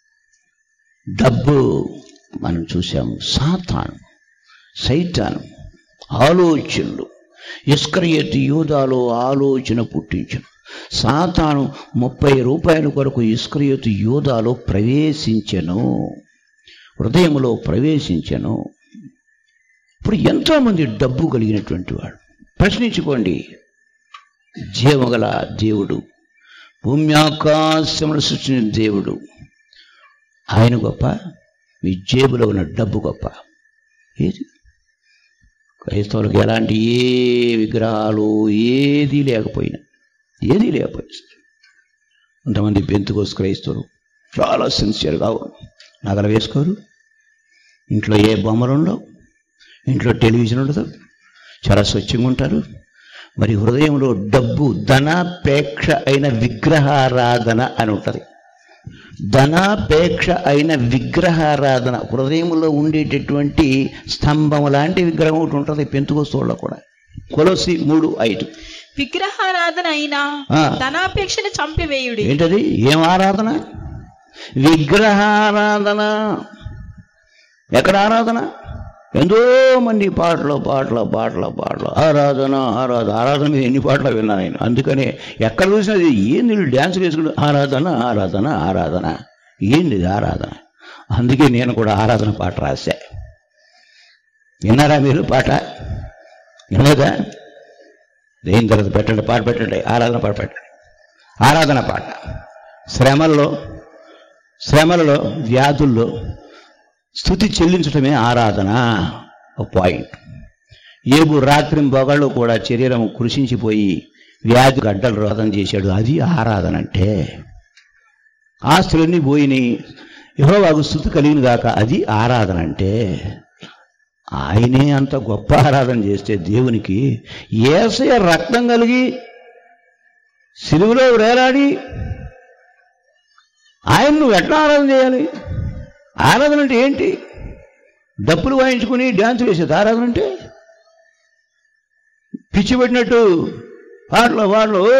డబ్బు మనం చూసాము సాతాను సైతాను ఆలోచనలు ఇస్కరియత్ యూదాలో ఆలోచన పుట్టించను సాతాను ముప్పై రూపాయల కొరకు ఇస్కరియత్ యూదాలో ప్రవేశించెను హృదయములో ప్రవేశించెను ఇప్పుడు ఎంతోమంది డబ్బు కలిగినటువంటి వాడు ప్రశ్నించుకోండి జీవగల దేవుడు భూమి ఆకాశములు సృష్టించిన దేవుడు ఆయన గొప్ప మీ జేబులో ఉన్న డబ్బు గొప్ప ఏది క్రైస్తవులకు ఎలాంటి ఏ విగ్రహాలు ఏది లేకపోయినా ఏది లేకపోయినా కొంతమంది బెంతుకోసు క్రైస్తవులు చాలా సిన్సియర్గా నగలు వేసుకోరు ఇంట్లో ఏ బొమ్మలు ఉండవు ఇంట్లో టెలివిజన్ ఉండదు చాలా స్వచ్ఛంగా ఉంటారు మరి హృదయంలో డబ్బు ధనాపేక్ష అయిన విగ్రహారాధన అని ఉంటుంది ధనాపేక్ష అయిన విగ్రహారాధన హృదయంలో ఉండేటటువంటి స్తంభం లాంటి విగ్రహం ఒకటి ఉంటుంది పెంతుకోస్తోళ్ళలో కూడా కొలసి మూడు ఐదు విగ్రహారాధన అయినా ఆ. ధనాపేక్షను చంపివేయుడి ఏంటది ఏం ఆరాధన విగ్రహారాధన ఎక్కడ ఆరాధన ఎంతో మంది పాటలు పాటలు పాటలు పాటలు ఆరాధన ఆరాధన ఆరాధన మీద ఎన్ని పాటలు విన్నాను నేను అందుకనే ఎక్కడ చూసినా ఇది ఏంది వీళ్ళు డ్యాన్స్ వేసుకుంటూ ఆరాధన ఆరాధన ఆరాధన ఏంది ఇది ఆరాధన అందుకే నేను కూడా ఆరాధన పాట రాశా విన్నారా మీరు పాట వినలేదా దేని తర్వాత పెట్టండి పాట పెట్టండి ఆరాధన పాట పెట్టండి ఆరాధన పాట శ్రమల్లో శ్రమలలో వ్యాధుల్లో స్థుతి చెల్లించడమే ఆరాధన ఒక పాయింట్ ఏబు రాత్రి బొగళ్ళు కూడా శరీరం కృషించిపోయి వ్యాధి గడ్డలు రోధన చేశాడు అది ఆరాధన అంటే ఆస్తులన్నీ పోయినాయి యెహోవాకు స్థుతి కలిగిన గాక అది ఆరాధన అంటే ఆయనే అంత గొప్ప ఆరాధన చేస్తే దేవునికి ఏసయ రక్తం కలిగి సిలువలో వేలాడి ఆయన నువ్వు ఎట్లా ఆరాధన చేయాలి ఆరాధన అంటే ఏంటి డప్పులు వాయించుకుని డ్యాన్స్ వేసేది ఆరాధన అంటే పిచ్చి పెట్టినట్టు పాటలు పాటలు ఓ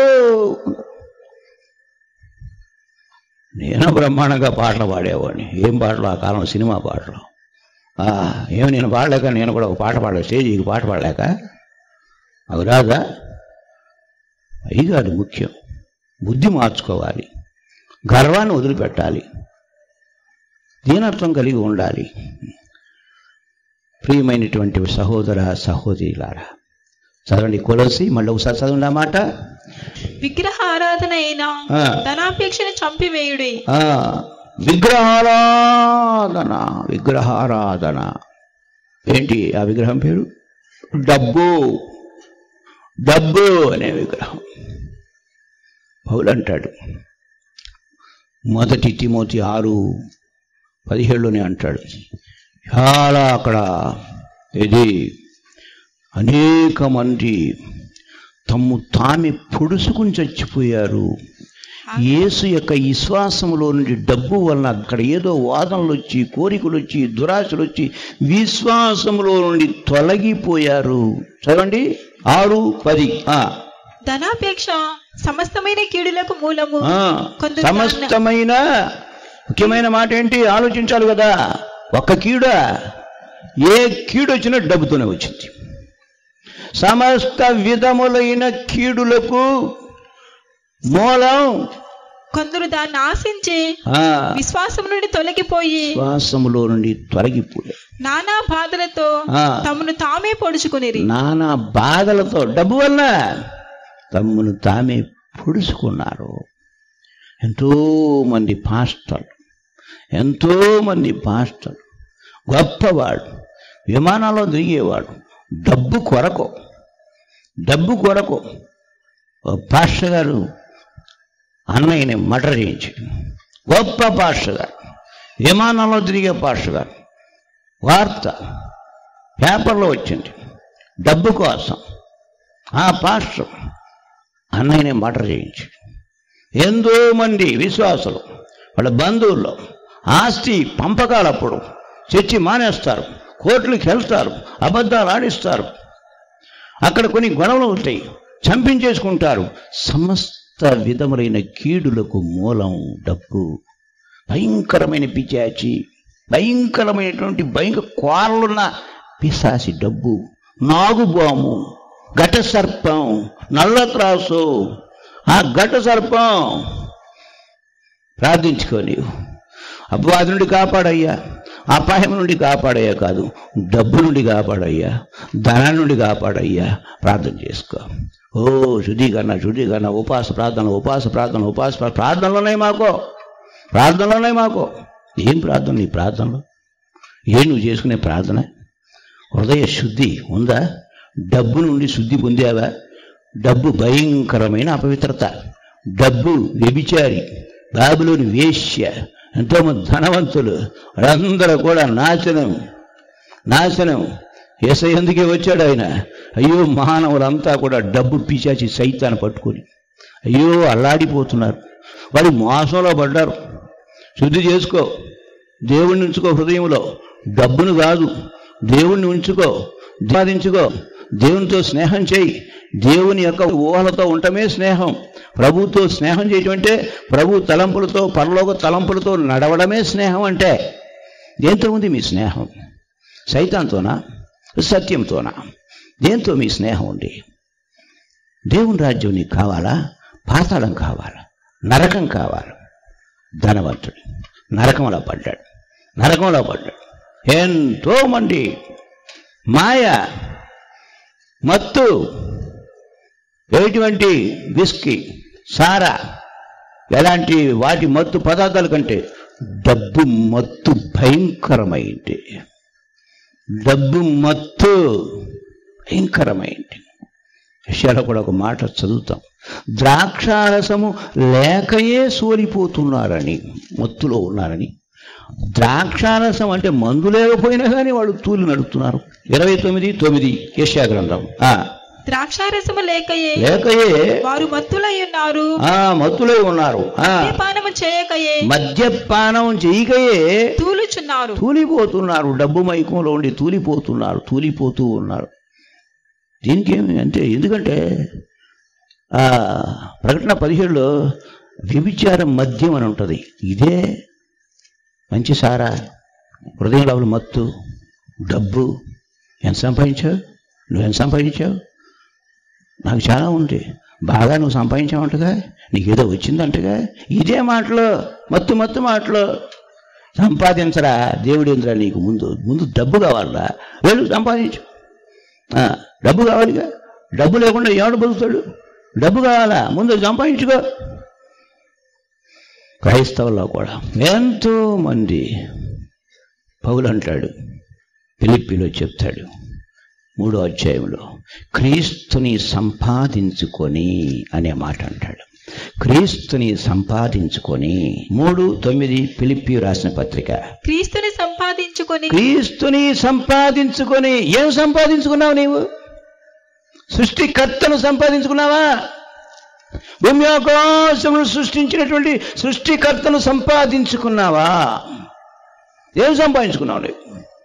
నేను బ్రహ్మాండంగా పాటలు పాడేవాడిని ఏం పాటలు ఆ కాలం సినిమా పాటలు ఆ, ఏమి నేను పాడలేక నేను కూడా ఒక పాట పాడలేక స్టేజీకి పాట పాడలేక అవి రాదా అవి కాదు ముఖ్యం బుద్ధి మార్చుకోవాలి గర్వాన్ని వదిలిపెట్టాలి దీనత్వం కలిగి ఉండాలి ప్రియమైనటువంటి సహోదర సహోదరులారా చదవండి కొలసి మళ్ళీ ఒకసారి చదవండి ఆ మాట విగ్రహ ఆరాధన అయినా ఆ. ధనాపేక్షను చంపివేయుడి ఆ, విగ్రహారాధన విగ్రహారాధన ఏంటి ఆ విగ్రహం పేరు డబ్బు డబ్బు అనే విగ్రహం పౌలు అంటాడు మొదటి తిమోతి ఆరు పదిహేడులోనే అంటాడు చాలా అక్కడ ఇది అనేక మంది తమ్ము తామే పొడుసుకుని చచ్చిపోయారు యేసు యొక్క విశ్వాసములో నుండి డబ్బు వలన అక్కడ ఏదో వాదనలు వచ్చి కోరికలు వచ్చి దురాశలు వచ్చి విశ్వాసములో నుండి తొలగిపోయారు చదవండి ఆరు పది ఆ, ధనాపేక్ష సమస్తమైన కీడులకు మూలము ఆ, కొందరు సమస్తమైన ముఖ్యమైన మాట ఏంటి ఆలోచించాలి కదా ఒక్క కీడ ఏ కీడు వచ్చినా డబ్బుతోనే వచ్చింది సమస్త విధములైన కీడులకు మూలం కొందరు దాన్ని ఆశించి ఆ, విశ్వాసం నుండి తొలగిపోయి శ్వాసములో నుండి తొలగిపోయారు నానా బాధలతో ఆ. తమను తామే పొడుచుకునిరి నానా బాధలతో డబ్బు వల్ల తమ్మును తామే పొడుచుకున్నారు ఎంతో మంది పాస్టర్లు ఎంతో మంది పాస్టర్లు గొప్పవాడు విమానాల్లో దిగేవాడు డబ్బు కొరకు డబ్బు కొరకు ఓ పాస్టర్ గారు అన్నయ్యని మర్డర్ చేయించి గొప్ప పాస్టర్ గారు విమానంలో తిరిగే పాస్టర్ గారు వార్త పేపర్లో వచ్చింది డబ్బు కోసం ఆ పాస్టర్ అన్నయ్యని మర్డర్ చేయించి ఎంతో మంది విశ్వాసులు వాళ్ళ బంధువుల్లో ఆస్తి పంపకాలప్పుడు చర్చి మానేస్తారు కోర్టులకు వెళ్తారు అబద్ధాలు ఆడిస్తారు అక్కడ కొన్ని గొడవలు ఉంటాయి చంపించేసుకుంటారు సమస్త విధములైన కీడులకు మూలం డబ్బు భయంకరమైన పిచాచి భయంకరమైనటువంటి భయంకర కోరలున్న పిశాసి డబ్బు నాగుబాము ఘట సర్పం నల్ల త్రాసు ఆ ఘట సర్పం ప్రార్థించుకో నీవు అపవాది నుండి కాపాడయ్యా అపాయం నుండి కాపాడయ్యా కాదు డబ్బు నుండి కాపాడయ్యా ధనం నుండి కాపాడయ్యా ప్రార్థన చేసుకో ఓ శుద్ధీకరణ శుద్ధీకరణ ఉపాస ప్రార్థన ఉపాస ప్రార్థన ఉపాస ప్రా- ప్రార్థనలు ఉన్నాయి మాకు ప్రార్థనలు ఉన్నాయి మాకు ఏం ప్రార్థన నీ ప్రార్థనలు ఏం నువ్వు చేసుకునే ప్రార్థన హృదయ శుద్ధి ఉందా డబ్బు నుండి శుద్ధి పొందావా డబ్బు భయంకరమైన అపవిత్రత డబ్బు వ్యభిచారి బాబులోని వేశ్య ఎంతోమంది ధనవంతులు వాళ్ళందరూ కూడా నాశనం నాశనం ఏసై ఎందుకే వచ్చాడు ఆయన అయ్యో మానవులంతా కూడా డబ్బు పిచాచి సైతాన్ని పట్టుకొని అయ్యో అల్లాడిపోతున్నారు వాళ్ళు మోసంలో పడ్డారు శుద్ధి చేసుకో దేవుణ్ణి ఉంచుకో హృదయంలో డబ్బును కాదు దేవుణ్ణి ఉంచుకో సాధించుకో దేవునితో స్నేహం చేయి దేవుని యొక్క ఊహలతో ఉండటమే స్నేహం ప్రభుతో స్నేహం చేయటం అంటే ప్రభు తలంపులతో పరలోక తలంపులతో నడవడమే స్నేహం అంటే దేంతో ఉంది మీ స్నేహం సైతాంతోనా సత్యంతోనా దేంతో మీ స్నేహం ఉంది దేవుని రాజ్యం నీకు కావాలా పాతాళం కావాలా నరకం కావాలా ధనవంతుడు నరకంలో పడ్డాడు నరకంలో పడ్డాడు ఎంతో మంది మాయ మత్తు ఎటువంటి విస్కీ సారా ఎలాంటి వాటి మత్తు పదార్థాల కంటే డబ్బు మత్తు భయంకరమైంది డబ్బు మత్తు భయంకరమైంది విషయాలు కూడా ఒక మాట చదువుతాం ద్రాక్షారసము లేకయే సోలిపోతున్నారని మత్తులో ఉన్నారని ద్రాక్షారసం అంటే మందు లేకపోయినా కానీ వాళ్ళు తూలి నడుపుతున్నారు ఇరవై తొమ్మిది తొమ్మిది యశా గ్రంథం ఆ, ద్రాక్షారసము లేకయే లేకయే వారు మత్తులై ఉన్నారు ఆ మత్తులై ఉన్నారు ఆ మద్యపానము చేయకయే మద్యపానం చేయకయే తూలుచున్నారు తూలిపోతున్నారు డబ్బు మైకంలో ఉండి తూలిపోతున్నారు తూలిపోతూ ఉన్నారు దీనికి ఏమి అంటే ఎందుకంటే ఆ ప్రకటన పదిహేడులో వ్యభిచారం మద్యం అని ఉంటుంది ఇదే మంచి సారా హృదయం లోపల మత్తు డబ్బు ఎంత సంపాదించావు నువ్వెంత సంపాదించావు నాకు చాలా ఉంది బాగా నువ్వు సంపాదించావంటగా నీకేదో వచ్చిందంటగా ఇదే మాటలు మత్తు మత్తు మాటలు సంపాదించరా దేవుడేంద్రా నీకు ముందు ముందు డబ్బు కావాలరా వెళ్ళు సంపాదించు ఆ, డబ్బు కావాలిగా డబ్బు లేకుండా ఎవడు బతుకుతాడు డబ్బు కావాలా ముందు సంపాదించుకో క్రైస్తవుల్లో కూడా ఎంతో మంది పౌలు అంటాడు పిలిపిలో చెప్తాడు మూడో అధ్యాయంలో క్రీస్తుని సంపాదించుకొని అనే మాట అంటాడు క్రీస్తుని సంపాదించుకొని మూడు తొమ్మిది పిలిపి రాసిన పత్రిక క్రీస్తుని సంపాదించుకొని క్రీస్తుని సంపాదించుకొని ఏం సంపాదించుకున్నావు నీవు సృష్టికర్తను సంపాదించుకున్నావా భూమి ఆకాశమును సృష్టించినటువంటి సృష్టికర్తను సంపాదించుకున్నావా ఏం సంపాదించుకున్నావు నీవు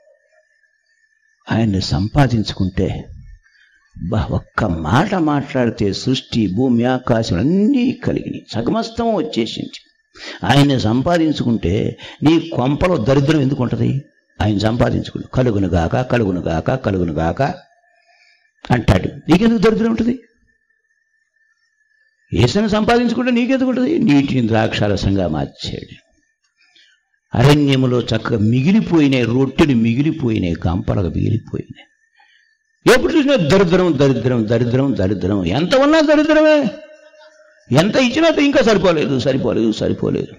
ఆయన్ని సంపాదించుకుంటే బా ఒక్క మాట మాట్లాడితే సృష్టి భూమి ఆకాశం అన్నీ కలిగినాయి సగమస్తం వచ్చేసింది ఆయన్ని సంపాదించుకుంటే నీ కొంపలో దరిద్రం ఎందుకు ఉంటుంది ఆయన సంపాదించుకుని కలుగును గాక కలుగును గాక కలుగును గాక అంటాడు నీకెందుకు దరిద్రం ఉంటుంది ఏసను సంపాదించుకుంటే నీకెందుకు ఉంటుంది నీటిని ద్రాక్షారసంగా మార్చాడు అరణ్యములో చక్కగా మిగిలిపోయినాయి రొట్టెలు మిగిలిపోయినాయి గంపలకు మిగిలిపోయినాయి ఎప్పుడు చూసినా దరిద్రం దరిద్రం దరిద్రం దరిద్రం ఎంత ఉన్నా దరిద్రమే ఎంత ఇచ్చినా ఇంకా సరిపోలేదు సరిపోలేదు సరిపోలేదు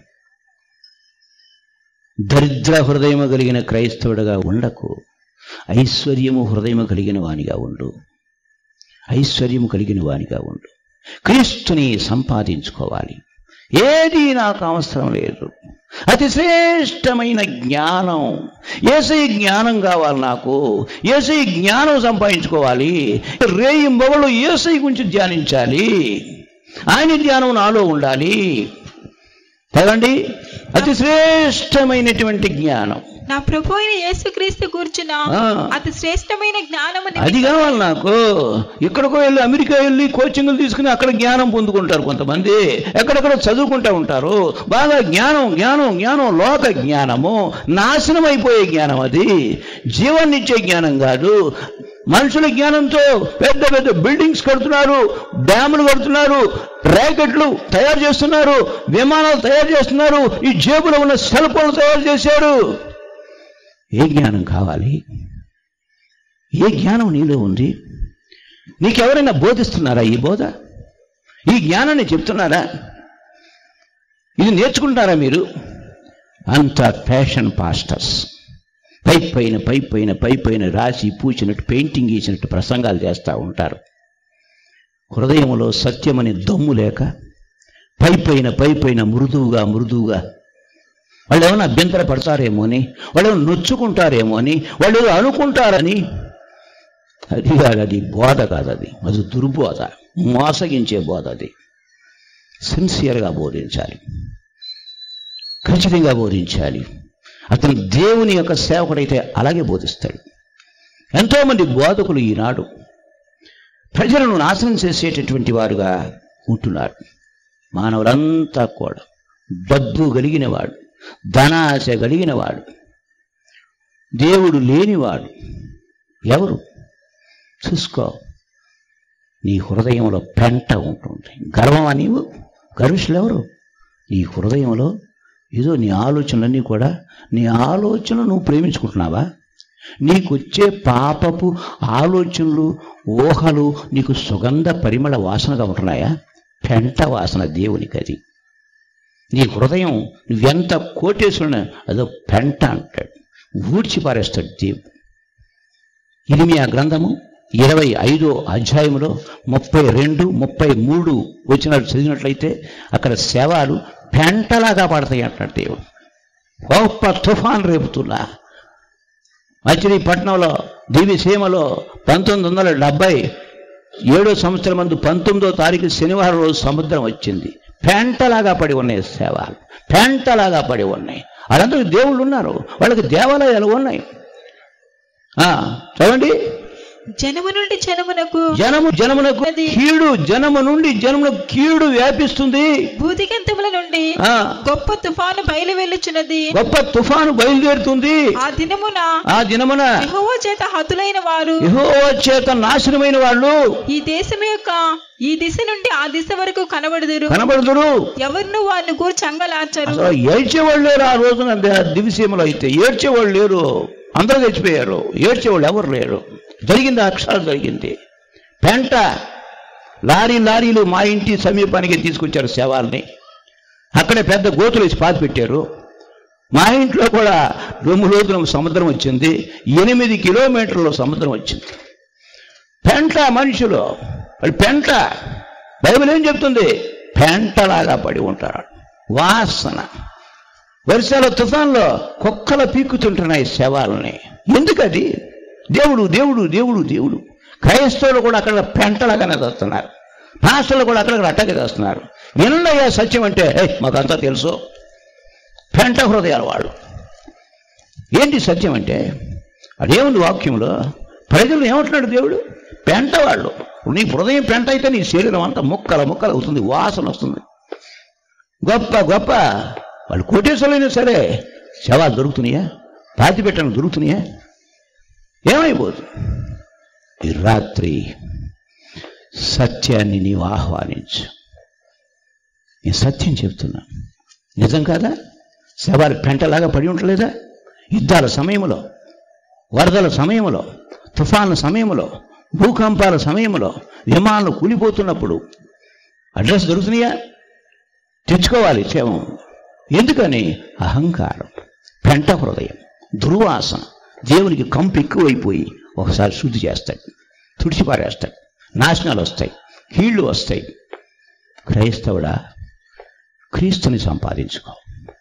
దరిద్ర హృదయము కలిగిన క్రైస్తవుడిగా ఉండకు ఐశ్వర్యము హృదయము కలిగిన వానిగా ఉండు ఐశ్వర్యము కలిగిన వానిగా ఉండు క్రీస్తుని సంపాదించుకోవాలి ఏది నాకు అవసరం లేదు అతి శ్రేష్టమైన జ్ఞానం ఏసై జ్ఞానం కావాలి నాకు ఏసై జ్ఞానం సంపాదించుకోవాలి రేయి మొగలు ఏసై గురించి ధ్యానించాలి ఆయన ధ్యానం నాలో ఉండాలి కదండి అతి శ్రేష్టమైనటువంటి జ్ఞానం నా ప్రభు అయిన యేసుక్రీస్తు కూర్చున్న ఆ. అతి శ్రేష్టమైన జ్ఞానము అది కావాలి నాకు ఎక్కడికో వెళ్ళి అమెరికా వెళ్ళి కోచింగ్లు తీసుకుని అక్కడ జ్ఞానం పొందుకుంటారు కొంతమంది ఎక్కడెక్కడ చదువుకుంటూ ఉంటారు బాగా జ్ఞానం జ్ఞానం జ్ఞానం లోక జ్ఞానము నాశనం అయిపోయే జ్ఞానం అది జీవాన్నిచ్చే జ్ఞానం కాదు మనుషుల జ్ఞానంతో పెద్ద పెద్ద బిల్డింగ్స్ కడుతున్నారు డ్యాములు కడుతున్నారు ర్యాకెట్లు తయారు చేస్తున్నారు విమానాలు తయారు చేస్తున్నారు ఈ జేబులో ఉన్న సెల్ ఫోన్లు తయారు చేశారు ఏ జ్ఞానం కావాలి ఏ జ్ఞానం నీలో ఉంది నీకెవరైనా బోధిస్తున్నారా ఈ బోధ ఈ జ్ఞానాన్ని చెప్తున్నారా ఇది నేర్చుకుంటారా మీరు అంత ఫ్యాషన్ పాస్టర్స్ పై పైన పై పైన పై పైన రాసి పూచినట్టు పెయింటింగ్ గీసినట్టు ప్రసంగాలు చేస్తూ ఉంటారు హృదయంలో సత్యమని దమ్ము లేక పై పైన పై పైన మృదువుగా మృదువుగా వాళ్ళు ఏమైనా అభ్యంతర పడతారేమో అని వాళ్ళు ఏమైనా నొచ్చుకుంటారేమో అని వాళ్ళు ఏదో అనుకుంటారని అది కాదు అది బోధ కాదు అది అది దుర్బోధ మోసగించే బోధ అది సిన్సియర్గా బోధించాలి ఖచ్చితంగా బోధించాలి అతను దేవుని యొక్క సేవకుడైతే అలాగే బోధిస్తాడు ఎంతోమంది బోధకులు ఈనాడు ప్రజలను నాశనం చేసేటటువంటి వారుగా ఉంటున్నారు మానవులంతా కూడా డబ్బు కలిగిన వాడు ధనాశ కలిగిన వాడు దేవుడు లేనివాడు ఎవరు చూసుకో నీ హృదయంలో పెంట ఉంటుంది గర్వమా నీవు గర్విష్ఠులు ఎవరు నీ హృదయంలో ఏదో నీ ఆలోచనలన్నీ కూడా నీ ఆలోచనలు నువ్వు ప్రేమించుకుంటున్నావా నీకు వచ్చే పాపపు ఆలోచనలు ఊహలు నీకు సుగంధ పరిమళ వాసనగా ఉంటున్నాయా పెంట వాసన దేవునికి అది నీ హృదయం నువ్వెంత కోటేశ్వరున అదో పెంట అంటాడు ఊడ్చి పారేస్తాడు దేవుడు ఇరిమియా గ్రంథము ఇరవై ఐదో అధ్యాయంలో ముప్పై రెండు ముప్పై మూడు వచ్చినట్టు చదివినట్లయితే అక్కడ శవాలు పెంటలాగా పడతాయి అంటాడు దేవుడు గొప్ప తుఫాన్ రేపుతున్నా మచిలీపట్నంలో దివిసీమలో పంతొమ్మిది వందల డెబ్బై ఏడో సంవత్సరం మందు పంతొమ్మిదో తారీఖు శనివారం రోజు సముద్రం వచ్చింది పెంటలాగా పడి ఉన్నాయి శవాలు పెంటలాగా పడి ఉన్నాయి వాళ్ళందరూ దేవుళ్ళు ఉన్నారు వాళ్ళకి దేవాలయాలు ఉన్నాయి ఆ, చదవండి జనము నుండి జనమునకు జనము జనమునకు కీడు జనము నుండి జనమునకు కీడు వ్యాపిస్తుంది భూదిగంతముల నుండి ఆ గొప్ప తుఫాను బయలు వెళ్ళుచున్నది గొప్ప తుఫాను బయలుదేరుతుంది ఆ దినమున ఆ దినమున యెహోవా చేత హతులైన వారు యెహోవా చేత నాశనమైన వాళ్ళు ఈ దేశం యొక్క ఈ దిశ నుండి ఆ దిశ వరకు కనబడుదురు కనబడుదురు ఎవరిను వారిని కూర్చి అంగలార్చరు అసలు ఏడ్చేవాళ్ళు లేరు ఆ రోజున ద- దివిసీమలో అయితే ఏడ్చేవాళ్ళు లేరు అందరూ చచ్చిపోయారు ఏడ్చేవాళ్ళు ఎవరు లేరు జరిగింది అక్షరాలు జరిగింది పెంట లారీ లారీలు మా ఇంటి సమీపానికి తీసుకొచ్చారు శవాల్ని అక్కడే పెద్ద గోతులు వేసి పాతి పెట్టారు మా ఇంట్లో కూడా రొమ్ము లోతున సముద్రం వచ్చింది ఎనిమిది కిలోమీటర్ల సముద్రం వచ్చింది పెంట మనుషులు వాళ్ళు పెంట బైబిల్ ఏం చెప్తుంది పెంటలాగా పడి ఉంటారు వాసన వర్షాల తుఫాన్లో కుక్కలు పీక్కుతుంటున్నాయి శవాలని ఎందుకది దేవుడు దేవుడు దేవుడు దేవుడు క్రైస్తవులు కూడా అక్కడ పెంటలాగానే చేస్తున్నారు పాస్టర్లు కూడా అక్కడ అట్టగా చేస్తున్నారు వినయ్యా సత్యం అంటే "ఏయ్, మాకంతా తెలుసు పెంట హృదయాలు వాళ్ళు ఏంటి సత్యం అంటే అదేముంది వాక్యంలో ప్రజలు ఏమంటున్నాడు దేవుడు పెంట వాళ్ళు నీ హృదయం పెంట అయితే నీ శరీరం అంతా ముక్కల ముక్కలు అవుతుంది వాసన వస్తుంది గొప్ప గొప్ప వాళ్ళు కోటేశ్వరులైనా సరే శవాలు దొరుకుతున్నాయా పాతి పెట్టడం దొరుకుతున్నాయా ఏమైపోదు ఈ రాత్రి సత్యాన్ని నీవు ఆహ్వానించు నేను సత్యం చెప్తున్నా నిజం కాదా శవాలు పెంటలాగా పడి ఉండలేదా యుద్ధాల సమయంలో వరదల సమయంలో తుఫాన్ల సమయంలో భూకంపాల సమయంలో విమానాలు కూలిపోతున్నప్పుడు అడ్రస్ దొరుకుతున్నాయా తెచ్చుకోవాలి క్షేమం ఎందుకని అహంకారం పెంట హృదయం దుర్వాసన దేవునికి కంపు ఎక్కువైపోయి ఒకసారి శుద్ధి చేస్తాడు తుడిచిపారేస్తాడు నాశనాలు వస్తాయి కీళ్లు వస్తాయి క్రైస్తవుడా క్రీస్తుని సంపాదించుకో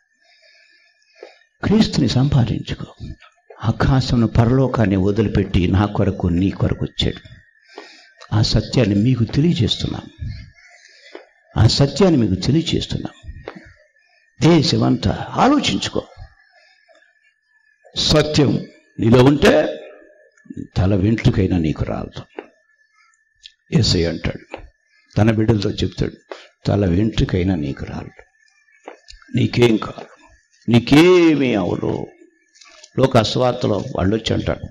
క్రీస్తుని సంపాదించుకో ఆకాశంను పరలోకాన్ని వదిలిపెట్టి నా కొరకు నీ కొరకు వచ్చాడు ఆ సత్యాన్ని మీకు తెలియజేస్తున్నాను ఆ సత్యాన్ని మీకు తెలియజేస్తున్నాం దేశమంతా ఆలోచించుకో సత్యం నీలో ఉంటే తల వెంట్రుకైనా నీకు రాదు ఎస్ఐ అంటాడు తన బిడ్డలతో చెప్తాడు తల వెంట్రుకైనా నీకు రాదు నీకేం కాదు నీకేమీ అవరు లోక స్వార్తలో వాళ్ళు వచ్చి అంటాడు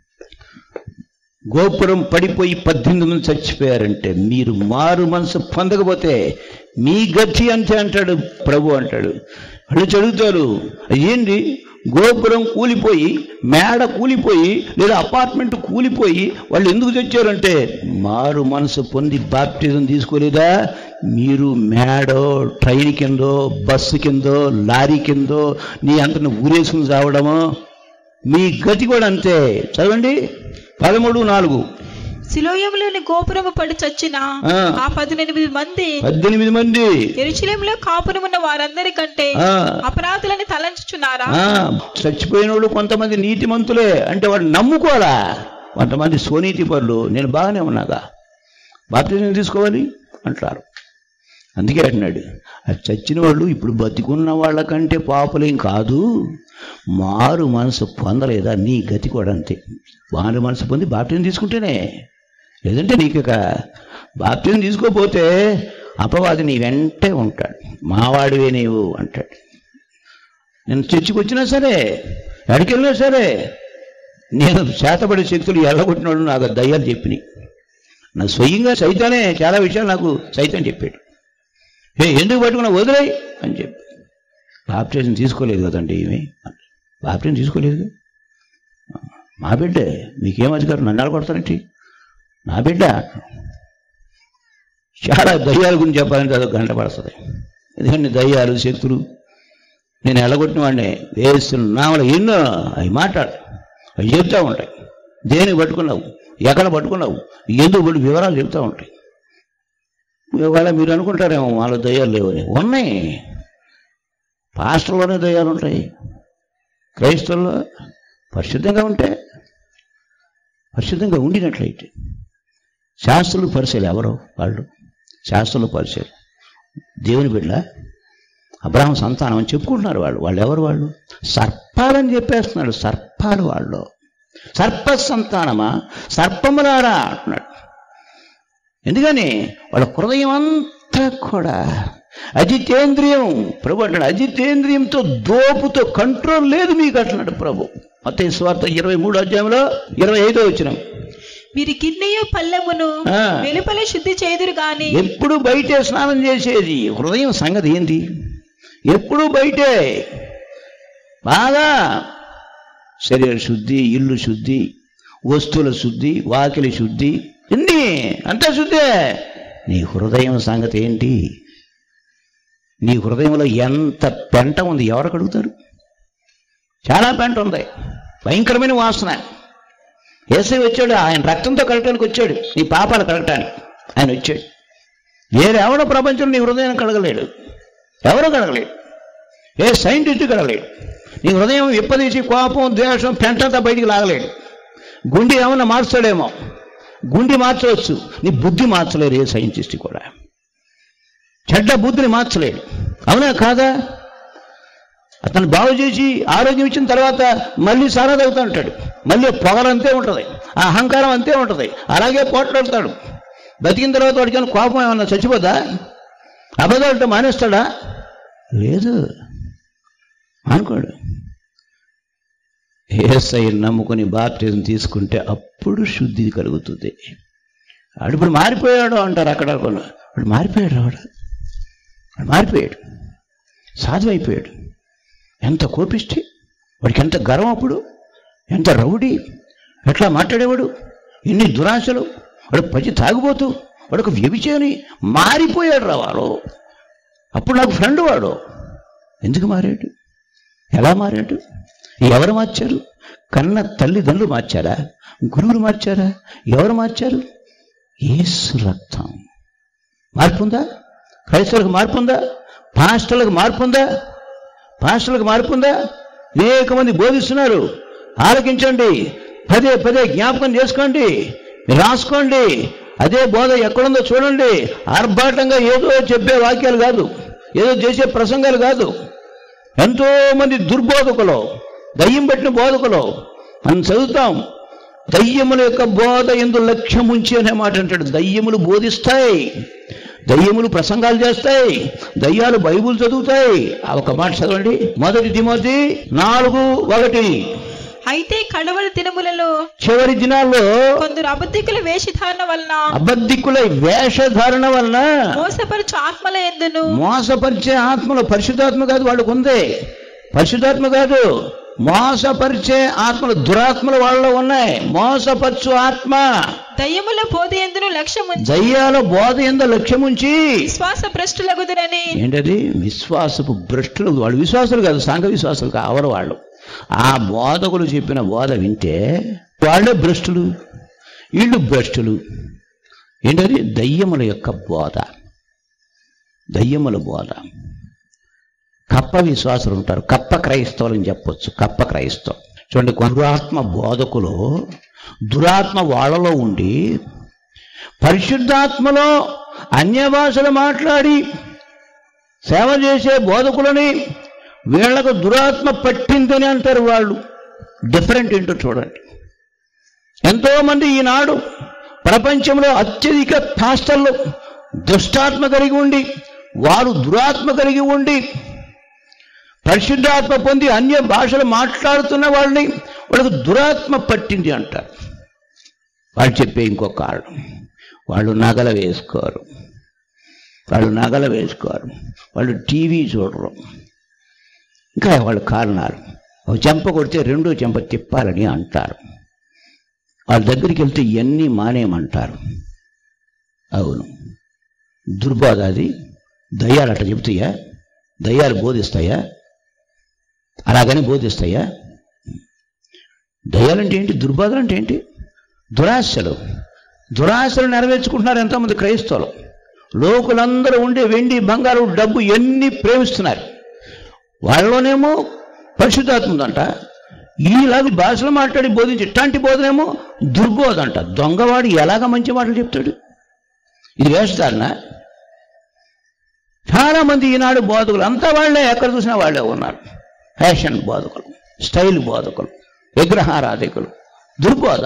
గోపురం పడిపోయి పద్దెనిమిది మంది చచ్చిపోయారంటే మీరు మారు మనసు పొందకపోతే మీ గతి అంతే అంటాడు ప్రభు అంటాడు వాళ్ళు చదువుతారు ఏంటి గోపురం కూలిపోయి మేడ కూలిపోయి లేదా అపార్ట్మెంట్ కూలిపోయి వాళ్ళు ఎందుకు తెచ్చారంటే మారు మనసు పొంది బాప్టిజం తీసుకోలేదా మీరు మేడో ట్రైన్ కిందో బస్సు కిందో లారీ కిందో నీ అంతను ఊరేసుకుని చావడమో మీ గతి కూడా అంతే చదవండి పదమూడు నాలుగు శిలోయములోని గోపురము పడి చచ్చిన ఆ. ఆ పద్దెనిమిది మంది పద్దెనిమిది మంది ఎరుచలేములో కాపురమున్న వారందరికంటే ఆ. అపరాధులని తలంచుచున్నారా ఆ, చచ్చిపోయిన వాళ్ళు కొంతమంది నీతిమంతులే అంటే వాడు నమ్ముకోరా కొంతమంది స్వనీతి పరులు నేను బాగానే ఉన్నాగా బాప్తిజం తీసుకోవాలి అంటారు అందుకే అంటున్నాడు అది చచ్చిన వాళ్ళు ఇప్పుడు బతికున్న వాళ్ళకంటే పాపులేం కాదు మారు మనసు పొందలేదా నీ గతి కూడా అంతే మారు మనసు పొంది బాప్తిజం తీసుకుంటేనే లేదంటే నీకు ఇక బాప్తిజం తీసుకోపోతే అపవాది నీ వెంటే ఉంటాడు మావాడివే నీవు అంటాడు నేను చర్చికి వచ్చినా సరే ఎక్కడికి వెళ్ళినా సరే నేను చేతబడే శక్తులు ఎల్లగొట్టినాడు నాకు ఆ దయ్యాలు చెప్పినాయి నా స్వయంగా సైతానే చాలా విషయాలు నాకు సైతం చెప్పాడు ఏ ఎందుకు పట్టుకున్నా వదిలేయ్ అని చెప్పి బాప్టిజం తీసుకోలేదు కదండి ఏమి బాప్టిజం తీసుకోలేదు మా బిడ్డే మీకేం అధికారం నన్ను కొడతారంటే నా బిడ్డ చాలా దయ్యాల గురించి చెప్పాలంటే అదొక గంట పడుతుంది ఎందుకంటే దయ్యాలు శక్తులు నేను ఎలగొట్టిన వాడిని వేస్తున్నామలు ఎన్నో అవి మాట్లాడు అవి చెప్తూ ఉంటాయి దేనికి పట్టుకున్నావు ఎక్కడ పట్టుకున్నావు ఎందుకు పట్టు వివరాలు చెప్తూ ఉంటాయి ఇవాళ మీరు అనుకుంటారేమో వాళ్ళ దయ్యాలు లేవని ఉన్నాయి పాస్టర్లోనే దయ్యాలు ఉంటాయి క్రైస్తవుల్లో పరిశుద్ధంగా ఉంటే పరిశుద్ధంగా ఉండినట్లయితే శాస్త్రులు పరిశీలి ఎవరు వాళ్ళు శాస్త్రులు పరిశీలి దేవుని బిడ్డ అబ్రహం సంతానం అని చెప్పుకుంటున్నారు వాళ్ళు వాళ్ళు ఎవరు వాళ్ళు సర్పాలని చెప్పేస్తున్నాడు సర్పాలు వాళ్ళు సర్ప సంతానమా సర్పములారా అంటున్నాడు ఎందుకని వాళ్ళ హృదయం అంతా కూడా అజితేంద్రియం ప్రభు అంటాడు అజితేంద్రియంతో దోపుతో కంట్రోల్ లేదు మీకు అంటున్నాడు ప్రభు మత స్వార్థ ఇరవై మూడు అధ్యాయంలో ఇరవై ఐదో వచ్చినాం మీరు గిన్నెయు పల్లెమును ఆ. వెలుపల శుద్ధి చేదురు గాని ఎప్పుడు బయటే స్నానం చేసేది హృదయం సంగతి ఏంటి ఎప్పుడు బయటే బాగా శరీర శుద్ధి ఇల్లు శుద్ధి వస్తువుల శుద్ధి వాకిలి శుద్ధి ఎన్ని అంతా శుద్ధే నీ హృదయం సంగతి ఏంటి నీ హృదయంలో ఎంత పెంట ఉంది ఎవరు అడుగుతారు చాలా పెంట ఉంది భయంకరమైన వాసన ఏసై వచ్చాడు ఆయన రక్తంతో కడగటానికి వచ్చాడు నీ పాపాలు కడగటానికి ఆయన వచ్చాడు వేరెవడో ప్రపంచంలో నీ హృదయాన్ని కడగలేడు ఎవరు కడగలేడు ఏ సైంటిస్ట్ కడగలేడు నీ హృదయం విప్పదీసి కోపం ద్వేషం పెంటంతా బయటికి లాగలేడు గుండె ఏమన్నా మార్చాడేమో గుండె మార్చవచ్చు నీ బుద్ధి మార్చలేరు ఏ సైంటిస్ట్ కూడా చెడ్డ బుద్ధిని మార్చలేడు అవునా కాదా అతను బాగు చేసి ఆరోగ్యం ఇచ్చిన తర్వాత మళ్ళీ సారా తగ్గుతూ ఉంటాడు మళ్ళీ పొగరంతే ఉంటుంది ఆ అహంకారం అంతే ఉంటుంది అలాగే పోట్లాడతాడు బతికిన తర్వాత వాడికి ఏమైనా కోపం ఏమన్నా చచ్చిపోదా అబద్ధాలతో మానేస్తాడా లేదు అనుకోడు ఏసై నమ్ముకుని బాప్టిజం తీసుకుంటే అప్పుడు శుద్ధి కలుగుతుంది వాడు ఇప్పుడు మారిపోయాడు అంటారు అక్కడ కొన్ని. వాడు మారిపోయాడు వాడు వాడు మారిపోయాడు సాధువైపోయాడు ఎంత కోపిష్టి వాడికి ఎంత గర్వం అప్పుడు ఎంత రౌడీ ఎట్లా మాట్లాడేవాడు ఎన్ని దురాశలు వాడు పచ్చి తాగుబోతూ వాడు ఒక వ్యభిచేని మారిపోయాడు రా వాడు అప్పుడు నాకు ఫ్రెండ్ వాడు ఎందుకు మారాడు ఎలా మారాడు ఎవరు మార్చారు కన్న తల్లిదండ్రులు మార్చారా గురువులు మార్చారా ఎవరు మార్చారు ఏసు రక్తం మార్పు ఉందా క్రైస్తవులకు మార్పు ఉందా పాస్టర్లకు మార్పు ఉందా పాస్టర్లకు మార్పు ఉందా అనేక మంది బోధిస్తున్నారు ఆలకించండి పదే పదే జ్ఞాపకం చేసుకోండి రాసుకోండి అదే బోధ ఎక్కడుందో చూడండి ఆర్భాటంగా ఏదో చెప్పే వాక్యాలు కాదు ఏదో చేసే ప్రసంగాలు కాదు ఎంతో మంది దుర్బోధకులు దయ్యం పెట్టిన బోధకులు మనం చదువుతాం దయ్యముల యొక్క బోధ ఎందు లక్ష్యం ఉంచి అనే మాట అంటాడు దయ్యములు బోధిస్తాయి దయ్యములు ప్రసంగాలు చేస్తాయి దయ్యాలు బైబుల్ చదువుతాయి ఆ ఒక మాట చదవండి మొదటి తిమోతి నాలుగు ఒకటి అయితే కడవల దినములలో చివరి దినాల్లో కొందరు అబద్ధికుల వేషధారణ వలన అబద్ధికుల వేషధారణ వలన మోసపరచు ఆత్మల ఎందును మోసపరిచే ఆత్మలో పరిశుద్ధాత్మ కాదు వాళ్ళకు ఉంది పరిశుద్ధాత్మ కాదు మోసపరిచే ఆత్మలు దురాత్మలు వాళ్ళలో ఉన్నాయి మోసపరచు ఆత్మ దయ్యముల బోధ ఎందును లక్ష్యముంచి దయ్యాల బోధ ఎందు లక్ష్యముంచి విశ్వాస భ్రష్టులగుదురని ఏంటది విశ్వాసపు భ్రష్టులు వాళ్ళు విశ్వాసులు కాదు సంఘ విశ్వాసులు కావరు వాళ్ళు ఆ బోధకులు చెప్పిన బోధ వింటే వాళ్ళే భ్రష్టులు వీళ్ళు భ్రష్టులు ఏంటది దయ్యముల యొక్క బోధ దయ్యముల బోధ కప్ప విశ్వాసులు ఉంటారు కప్ప క్రైస్తవులు అని చెప్పొచ్చు కప్ప క్రైస్తవం చూడండి దురాత్మ బోధకులు దురాత్మ వాళ్ళలో ఉండి పరిశుద్ధాత్మలో అన్య భాషలు మాట్లాడి సేవ చేసే బోధకులని వీళ్లకు దురాత్మ పట్టిందని అంటారు వాళ్ళు డిఫరెంట్ ఏంటో చూడండి ఎంతోమంది ఈనాడు ప్రపంచంలో అత్యధిక పాస్టర్లు దుష్టాత్మ కలిగి ఉండి వారు దురాత్మ కలిగి ఉండి పరిశుద్ధాత్మ పొంది అన్య భాషలు మాట్లాడుతున్న వాళ్ళని వాళ్ళకు దురాత్మ పట్టింది అంటారు వాళ్ళు చెప్పే ఇంకో కారణం వాళ్ళు నగల వేసుకోరు వాళ్ళు నగల వేసుకోరు వాళ్ళు టీవీ చూడరు ఇంకా వాళ్ళ కారణాలు ఒక చెంప కొడితే రెండో చెంప తిప్పాలని అంటారు వాళ్ళ దగ్గరికి వెళ్తే ఇవన్నీ మానేయమంటారు అవును దుర్బోధ అది దయ్యాలు అట్లా చెబుతాయా దయ్యాలు బోధిస్తాయా అలాగని బోధిస్తాయా దయ్యాలంటే ఏంటి దుర్బోధలు అంటే ఏంటి దురాశలు దురాశలు నెరవేర్చుకుంటున్నారు ఎంతోమంది క్రైస్తవులు లోకులందరూ ఉండే వెండి బంగారు డబ్బు ఎన్ని ప్రేమిస్తున్నారు వాళ్ళలోనేమో పరిశుద్ధాత్మ ఉందంట ఈలాగ భాషలు మాట్లాడి బోధించి ఇట్లాంటి బోధనేమో దుర్బోధ అంట దొంగవాడు ఎలాగ మంచి మాటలు చెప్తాడు ఇది వేస్తారనా చాలా మంది ఈనాడు బోధకులు అంతా వాళ్ళే ఎక్కడ చూసినా వాళ్ళే ఉన్నారు ఫ్యాషన్ బోధకులు స్టైల్ బోధకులు విగ్రహారాధికులు దుర్బోధ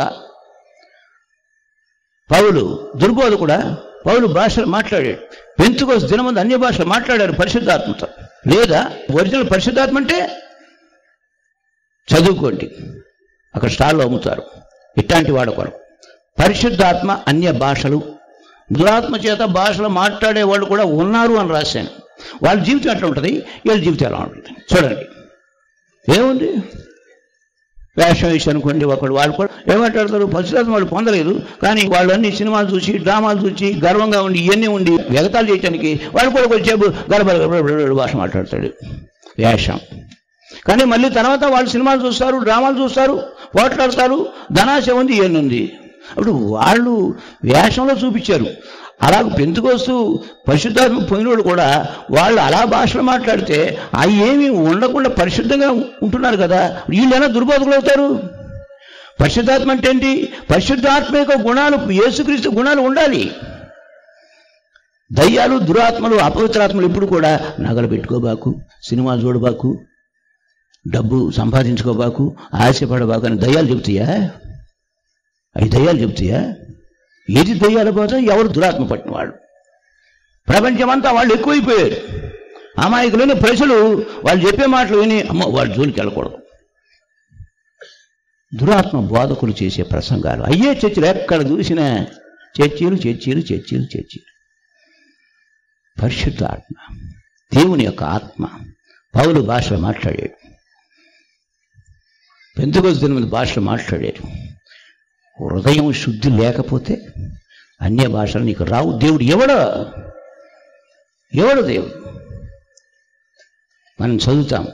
పౌలు దుర్బోధ కూడా పౌలు భాషలు మాట్లాడాడు పెంచుకోసం దినమంది అన్య భాషలు మాట్లాడారు పరిశుద్ధాత్మతో లేదా ఒరిజినల్ పరిశుద్ధాత్మ అంటే చదువుకోండి అక్కడ స్టాల్లో అమ్ముతారు ఇట్లాంటి వాడు కొరకు పరిశుద్ధాత్మ అన్య భాషలు దురాత్మ చేత భాషలు మాట్లాడే వాళ్ళు కూడా ఉన్నారు అని రాశాను వాళ్ళ జీవితం ఎట్లా ఉంటుంది వీళ్ళ జీవితం ఎలా ఉంటుంది చూడండి ఏముంది వేషం వేసి అనుకోండి ఒకడు వాళ్ళు కూడా ఏమంటారు పరిశుధాత్మ వాళ్ళు పొందలేదు కానీ వాళ్ళు అన్ని సినిమాలు చూసి డ్రామాలు చూసి గర్వంగా ఉండి ఇవన్నీ ఉండి వెగతాలు చేయడానికి వాళ్ళు కూడా కొంచెంసేపు గడబడ గడబడ భాష మాట్లాడతాడు వేషం కానీ మళ్ళీ తర్వాత వాళ్ళు సినిమాలు చూస్తారు డ్రామాలు చూస్తారు పోట్లాడతారు ధనాశ ఉంది ఇవన్నీ ఉంది అప్పుడు వాళ్ళు వేషంలో చూపించారు అలా పెంచుకొస్తూ పరిశుద్ధాత్మ పొందినోడు కూడా వాళ్ళు అలా భాషలు మాట్లాడితే అవి ఏమి ఉండకుండా పరిశుద్ధంగా ఉంటున్నారు కదా వీళ్ళైనా దుర్బోధకులు అవుతారు పరిశుద్ధాత్మ అంటే ఏంటి పరిశుద్ధాత్మ యొక్క గుణాలు యేసుక్రీస్తు గుణాలు ఉండాలి దయ్యాలు దురాత్మలు అపవిత్రాత్మలు ఇప్పుడు కూడా నగలు పెట్టుకోబాకు సినిమా చూడబాకు డబ్బు సంపాదించుకోబాకు ఆశపడబాకు అని దయ్యాలు చెబుతాయా అవి దయ్యాలు చెబుతాయా ఏది దయ్యాల పోతే ఎవరు దురాత్మ పట్టినవాడు ప్రపంచమంతా వాళ్ళు ఎక్కువైపోయారు అమాయకులైన ప్రజలు వాళ్ళు చెప్పే మాటలు విని అమ్మో వాళ్ళ జోలికి వెళ్ళకూడదు దురాత్మ బోధకులు చేసే ప్రసంగాలు అయ్యే చర్చలు ఎక్కడ చూసినా చర్చీలు చర్చీలు చర్చీలు చర్చీలు పరిశుద్ధ ఆత్మ దేవుని యొక్క ఆత్మ పౌలు భాషలో మాట్లాడాడు పెందుకోసం దినమంది భాషలో మాట్లాడాడు హృదయం శుద్ధి లేకపోతే అన్య భాషలు నీకు రావు దేవుడు ఎవడో ఎవడు దేవుడు మనం చదువుతాం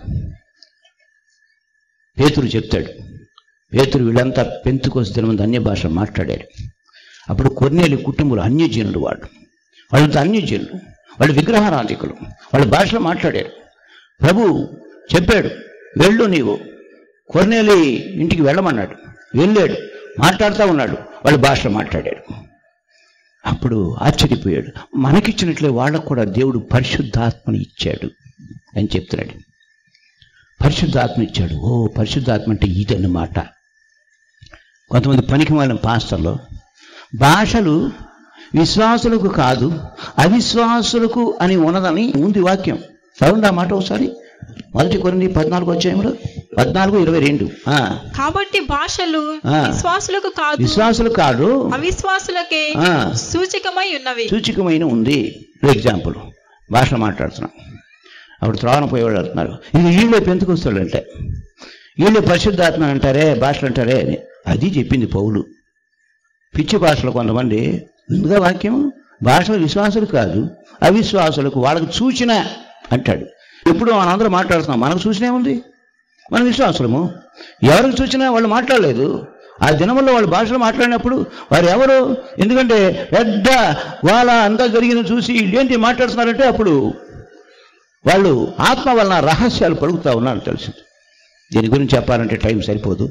పేతురు చెప్తాడు పేతురు వీళ్ళంతా పెంతుకోసి తినమంది అన్య భాషలు మాట్లాడారు అప్పుడు కొన్నేళ్ళు కుటుంబంలో అన్యజనులు వాళ్ళు వాళ్ళంతా అన్యజనులు వాళ్ళు విగ్రహారాధికులు వాళ్ళ భాషలో మాట్లాడారు ప్రభు చెప్పాడు వెళ్ళు నీవు కొన్నేలి ఇంటికి వెళ్ళమన్నాడు వెళ్ళాడు మాట్లాడుతూ ఉన్నాడు వాళ్ళ భాషలో మాట్లాడాడు అప్పుడు ఆశ్చర్యపోయాడు మనకిచ్చినట్లే వాళ్ళకు కూడా దేవుడు పరిశుద్ధాత్మని ఇచ్చాడు అని చెప్తున్నాడు పరిశుద్ధాత్మ ఇచ్చాడు ఓ పరిశుద్ధాత్మ అంటే ఇదన్నమాట కొంతమంది పనికి వాళ్ళ పాస్టర్లో భాషలు విశ్వాసులకు కాదు అవిశ్వాసులకు అని ఉన్నదని ఉంది వాక్యం చదవండి ఆ మాట ఒకసారి మొదటి కొన్ని పద్నాలుగు వచ్చాయంలో పద్నాలుగు ఇరవై రెండు ఆ, కాబట్టి భాషలు ఆ. విశ్వాసులకు కాదు విశ్వాసులు కాదు అవిశ్వాసులకే ఆ. సూచకమై ఉన్నవి సూచికమైన ఉంది ఎగ్జాంపుల్ భాషలో మాట్లాడుతున్నాం అప్పుడు త్రోవన పోయేవాళ్ళు వెళ్తున్నారు ఇది వీళ్ళే పెంచుకొస్తాడు అంటే వీళ్ళు పరిశుద్ధాత్మ అంటారే భాషలు అంటారే అని అది చెప్పింది పౌలు పిచ్చి భాషలు కొంతమంది ముందుగా వాక్యం భాషలు విశ్వాసులు కాదు అవిశ్వాసులకు వాళ్ళకు సూచన అంటాడు ఇప్పుడు మనందరం మాట్లాడుతున్నాం మనకు సూచన ఏముంది మన విశ్వాసులము ఎవరికి సూచన వాళ్ళు మాట్లాడలేదు ఆ దినముల్లో వాళ్ళు భాషలు మాట్లాడినప్పుడు వారు ఎవరు ఎందుకంటే పెద్ద వాళ్ళ అంతా జరిగిన చూసి ఏంటి మాట్లాడుతున్నారంటే అప్పుడు వాళ్ళు ఆత్మ వలన రహస్యాలు పలుకుతా ఉన్నారు తెలిసింది దీని గురించి చెప్పాలంటే టైం సరిపోదు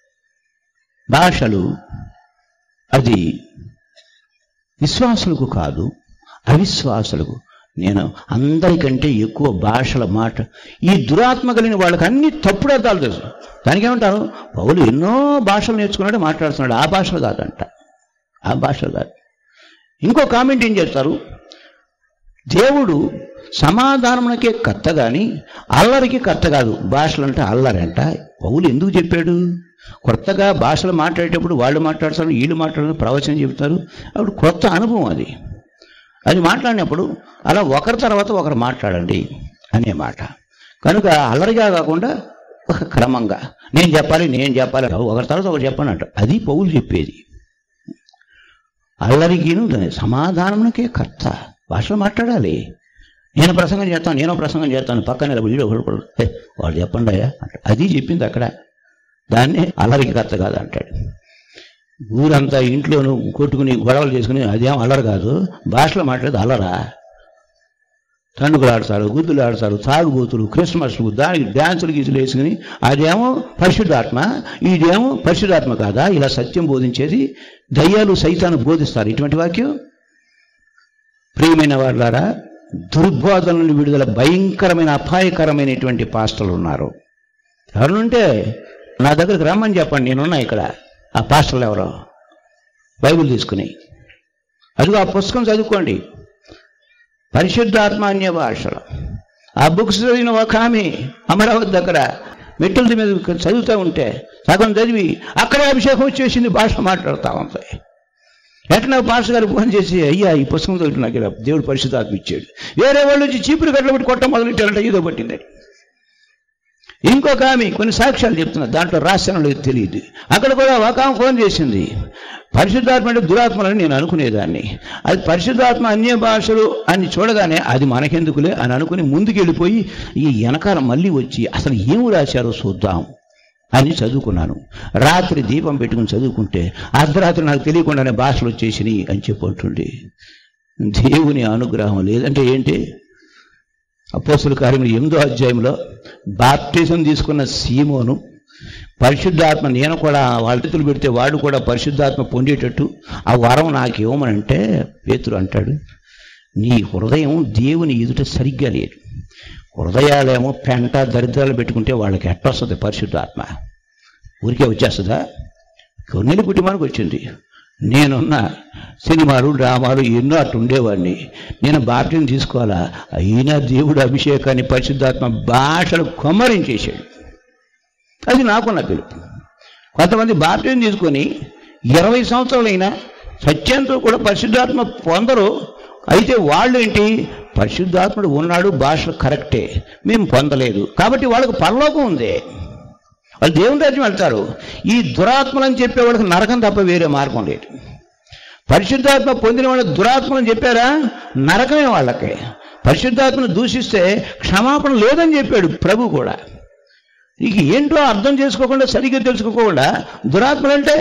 భాషలు అది విశ్వాసులకు కాదు అవిశ్వాసులకు నేను అందరికంటే ఎక్కువ భాషల మాట ఈ దురాత్మ కలిగిన వాళ్ళకి అన్ని తప్పుడు అర్థాలు తెలుసు దానికి ఏమంటారు పౌలు ఎన్నో భాషలు నేర్చుకున్నాడు మాట్లాడుతున్నాడు ఆ భాషలు కాదంట ఆ భాషలు కాదు ఇంకో కామెంట్ ఏం చేస్తారు దేవుడు సమాధానమునకే కర్త గాని అల్లరికి కర్త కాదు భాషలు అంటే అల్లరంట పౌలు ఎందుకు చెప్పాడు కొత్తగా భాషలు మాట్లాడేటప్పుడు వాళ్ళు మాట్లాడతారు వీళ్ళు మాట్లాడతారు ప్రవచనం చెబుతారు అప్పుడు కొత్త అనుభవం అది అది మాట్లాడినప్పుడు అలా ఒకరి తర్వాత ఒకరు మాట్లాడండి అనే మాట కనుక అల్లరిగా కాకుండా ఒక క్రమంగా నేను చెప్పాలి నేను చెప్పాలి ఒకరి తర్వాత ఒకరు చెప్పాను అంట అది పౌలు చెప్పేది అల్లరికిను దాని సమాధానమునకే కర్త భాషలో మాట్లాడాలి నేను ప్రసంగం చేస్తాను నేను ప్రసంగం చేస్తాను పక్కన వీడు ఒకడు ఒకడు, "ఏ, వాడు చెప్పండి అయ్యా అంటాడు అది చెప్పింది అక్కడ దాన్ని అల్లరికి కర్త కాదు అంటాడు ఊరంతా ఇంట్లోనూ కొట్టుకుని గొడవలు చేసుకుని అదేం అల్లరి కాదు భాషలో మాట్లాడేది అల్లరా తండ్రులు ఆడతారు గుద్దులు ఆడతారు తాగుబోతులు క్రిస్మస్లు దానికి డ్యాన్సులు గీసులు వేసుకుని అదేమో పరిశుద్ధాత్మ ఇదేమో పరిశుద్ధాత్మ కాదా ఇలా సత్యం బోధించేది దయ్యాలు సైతాన్ని బోధిస్తారు ఇటువంటి వాక్యం ప్రియమైన వాళ్ళారా దుర్బోధన నుండి విడుదల భయంకరమైన అపాయకరమైనటువంటి పాస్టర్లు ఉన్నారు ఎవరుంటే నా దగ్గరికి రమ్మని చెప్పండి నేనున్నా ఇక్కడ ఆ పాస్టర్లు ఎవరో బైబిల్ తీసుకుని అదిగో ఆ పుస్తకం చదువుకోండి పరిశుద్ధాత్మ అన్య భాషలు ఆ బుక్స్ చదివిన ఒక ఆమె అమరావతి దగ్గర మెట్టుల మీద చదువుతూ ఉంటే సగం చదివి అక్కడే అభిషేకం వచ్చేసింది భాష మాట్లాడుతూ ఉంది ఎట్లా పాస్ గారు ఫోన్ చేసి అయ్యా ఈ పుస్తకం చదివి నాకు ఇలా దేవుడు పరిశుద్ధాత్మ ఇచ్చాడు వేరే వాళ్ళు వచ్చి చీపురు గట్ల పెట్టి కొట్ట మొదలెట్టారంటే ఏదో పట్టిందని ఇంకొక ఆమె కొన్ని సాక్ష్యాలు చెప్తున్నా దాంట్లో రాశానో లేదు తెలియదు అక్కడ కూడా ఒక ఆమె ఫోన్ చేసింది పరిశుద్ధాత్మ అంటే దురాత్మలని నేను అనుకునేదాన్ని అది పరిశుద్ధాత్మ అన్య భాషలు అని చూడగానే అది మనకెందుకులే అని అనుకుని ముందుకు వెళ్ళిపోయి ఈ వెనకాల మళ్ళీ వచ్చి అసలు ఏం రాశారో చూద్దాం అని చదువుకున్నాను రాత్రి దీపం పెట్టుకుని చదువుకుంటే అర్ధరాత్రి నాకు తెలియకుండానే భాషలు వచ్చేసినాయి అని చెప్పంటుండే దేవుని అనుగ్రహం లేదంటే ఏంటి అపోస్తుల కార్యములు ఎనిమిదో అధ్యాయంలో బాప్టిజం తీసుకున్న సీమోను పరిశుద్ధాత్మ నేను కూడా వాళ్ళ చేతులు పెడితే వాడు కూడా పరిశుద్ధాత్మ పొందేటట్టు ఆ వరం నాకు ఇవ్వమనంటే పేతురు అంటాడు నీ హృదయం దేవుని ఎదుట సరిగ్గా లేదు హృదయాలేమో పెంట దరిద్రాలు పెట్టుకుంటే వాళ్ళకి ఎట్టొస్తుంది పరిశుద్ధాత్మ ఊరికే వచ్చేస్తుందా కొన్నేళ్ళ కుటుంబానికి వచ్చింది నేనున్న సినిమాలు డ్రామాలు ఎన్నో అటు ఉండేవాడిని నేను బాప్టిజం తీసుకోవాలా అయినా దేవుడు అభిషేకాన్ని పరిశుద్ధాత్మ భాషలు కొమ్మరించేశాడు అది నాకున్న పిలుపు కొంతమంది బాప్టిజం తీసుకొని ఇరవై సంవత్సరాలైనా సత్యంతో కూడా పరిశుద్ధాత్మ పొందరు అయితే వాళ్ళు ఏంటి పరిశుద్ధాత్ముడు ఉన్నాడు భాషలు కరెక్టే మేము పొందలేదు కాబట్టి వాళ్ళకు పరలోకం ఉంది వాళ్ళు దేవుని రాజ్యం వెళ్తారు ఈ దురాత్మలని చెప్పే వాళ్ళకి నరకం తప్ప వేరే మార్గం లేదు పరిశుద్ధాత్మ పొందిన వాళ్ళు దురాత్మని చెప్పారా నరకమే వాళ్ళకి పరిశుద్ధాత్మను దూషిస్తే క్షమాపణ లేదని చెప్పాడు ప్రభు కూడా ఇక ఏంటో అర్థం చేసుకోకుండా సరిగ్గా తెలుసుకోకుండా దురాత్మలంటే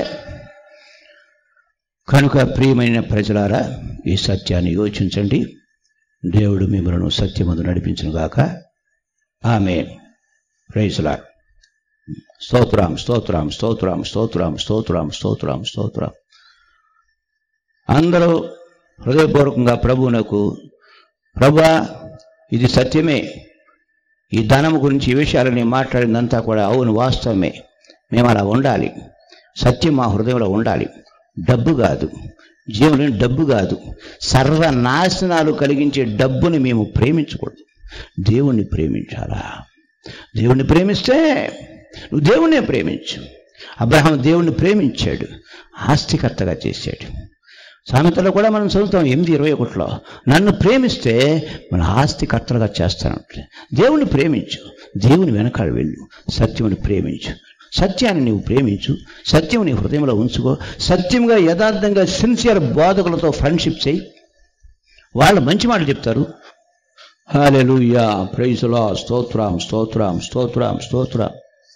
కనుక ప్రియమైన ప్రజలారా ఈ సత్యాన్ని యోచించండి దేవుడు మిమ్మల్ని సత్యమందు నడిపించును గాక ఆమె ప్రైజులా స్తోత్రం స్తోత్రం స్తోత్రం స్తోత్రం స్తోత్రం స్తోత్రం స్తోత్రం అందరూ హృదయపూర్వకంగా ప్రభువునకు ప్రభా ఇది సత్యమే ఈ ధనం గురించి ఈ విషయాలని మాట్లాడిందంతా కూడా అవును వాస్తవమే మేము అలా ఉండాలి సత్యం మా హృదయంలో ఉండాలి డబ్బు కాదు జీవుని డబ్బు కాదు సర్వనాశనాలు కలిగించే డబ్బుని మేము ప్రేమించకూడదు దేవుణ్ణి ప్రేమించాలా దేవుణ్ణి ప్రేమిస్తే నువ్వు దేవుణ్ణే ప్రేమించు అబ్రహాం దేవుణ్ణి ప్రేమించాడు ఆస్తికర్తగా చేశాడు సామెతలో కూడా మనం చదువుతాం ఎనిమిది ఇరవై ఒకటిలో నన్ను ప్రేమిస్తే మన ఆస్తి కర్తలుగా చేస్తాను దేవుని ప్రేమించు దేవుని వెనకాల వెళ్ళు సత్యముని ప్రేమించు సత్యాన్ని నీవు ప్రేమించు సత్యం నీ హృదయంలో ఉంచుకో సత్యంగా యథార్థంగా సిన్సియర్ బోధకులతో ఫ్రెండ్షిప్ చేయి వాళ్ళు మంచి మాటలు చెప్తారు హాలెలూయా ప్రైజులా స్తోత్రం స్తోత్రం స్తోత్రం స్తోత్రం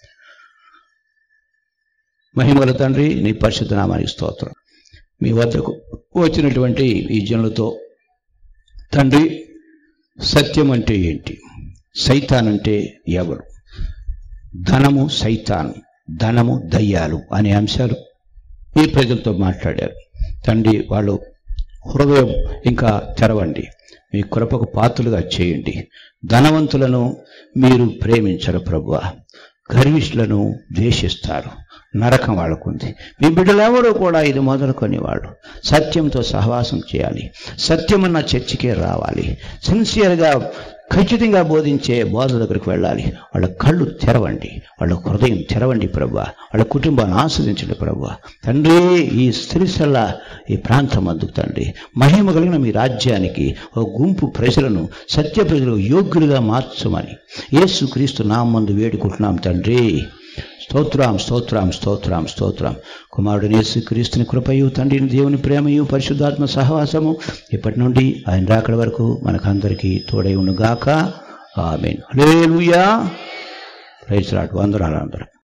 మహిమగల తండ్రి నీ పరిశుద్ధ నామానికి స్తోత్రం మీ వద్దకు వచ్చినటువంటి ఈ జనులతో తండ్రి సత్యం అంటే ఏంటి సైతాన్ అంటే ఎవరు ధనము సైతాన్ ధనము దయ్యాలు అనే అంశాలు ఈ ప్రజలతో మాట్లాడారు తండ్రి వాళ్ళు హృదయం ఇంకా తెరవండి మీ కృపకు పాత్రలుగా చేయండి ధనవంతులను మీరు ప్రేమించరు ప్రభువ గర్విష్లను ద్వేషిస్తారు నరకం వాళ్ళకుంది మీ బిడ్డలెవరూ కూడా ఇది మొదలుకొని వాళ్ళు సత్యంతో సహవాసం చేయాలి సత్యమన్న చర్చికే రావాలి సిన్సియర్గా ఖచ్చితంగా బోధించే బోధ దగ్గరికి వెళ్ళాలి వాళ్ళ కళ్ళు తెరవండి వాళ్ళ హృదయం తెరవండి ప్రభు వాళ్ళ కుటుంబాన్ని ఆస్వాదించండి ప్రభు తండ్రి ఈ స్త్రీసల్ల ఈ ప్రాంతం అందుకు తండ్రి మహిమ కలిగిన మీ రాజ్యానికి ఒక గుంపు ప్రజలను సత్య ప్రజలు యోగ్యులుగా మార్చమని యేసు క్రీస్తు నామందు వేడుకుంటున్నాం తండ్రి స్తోత్రం స్తోత్రం స్తోత్రం స్తోత్రం కుమారుడు యేసు క్రీస్తుని కృపయు తండ్రిని దేవుని ప్రేమయు పరిశుద్ధాత్మ సహవాసము ఇప్పటి నుండి ఆయన రాకడ వరకు మనకందరికీ తోడై ఉండుగాక ఆమెన్ హల్లెలూయా ప్రైజ్ లాట్ వందనాలు అందరూ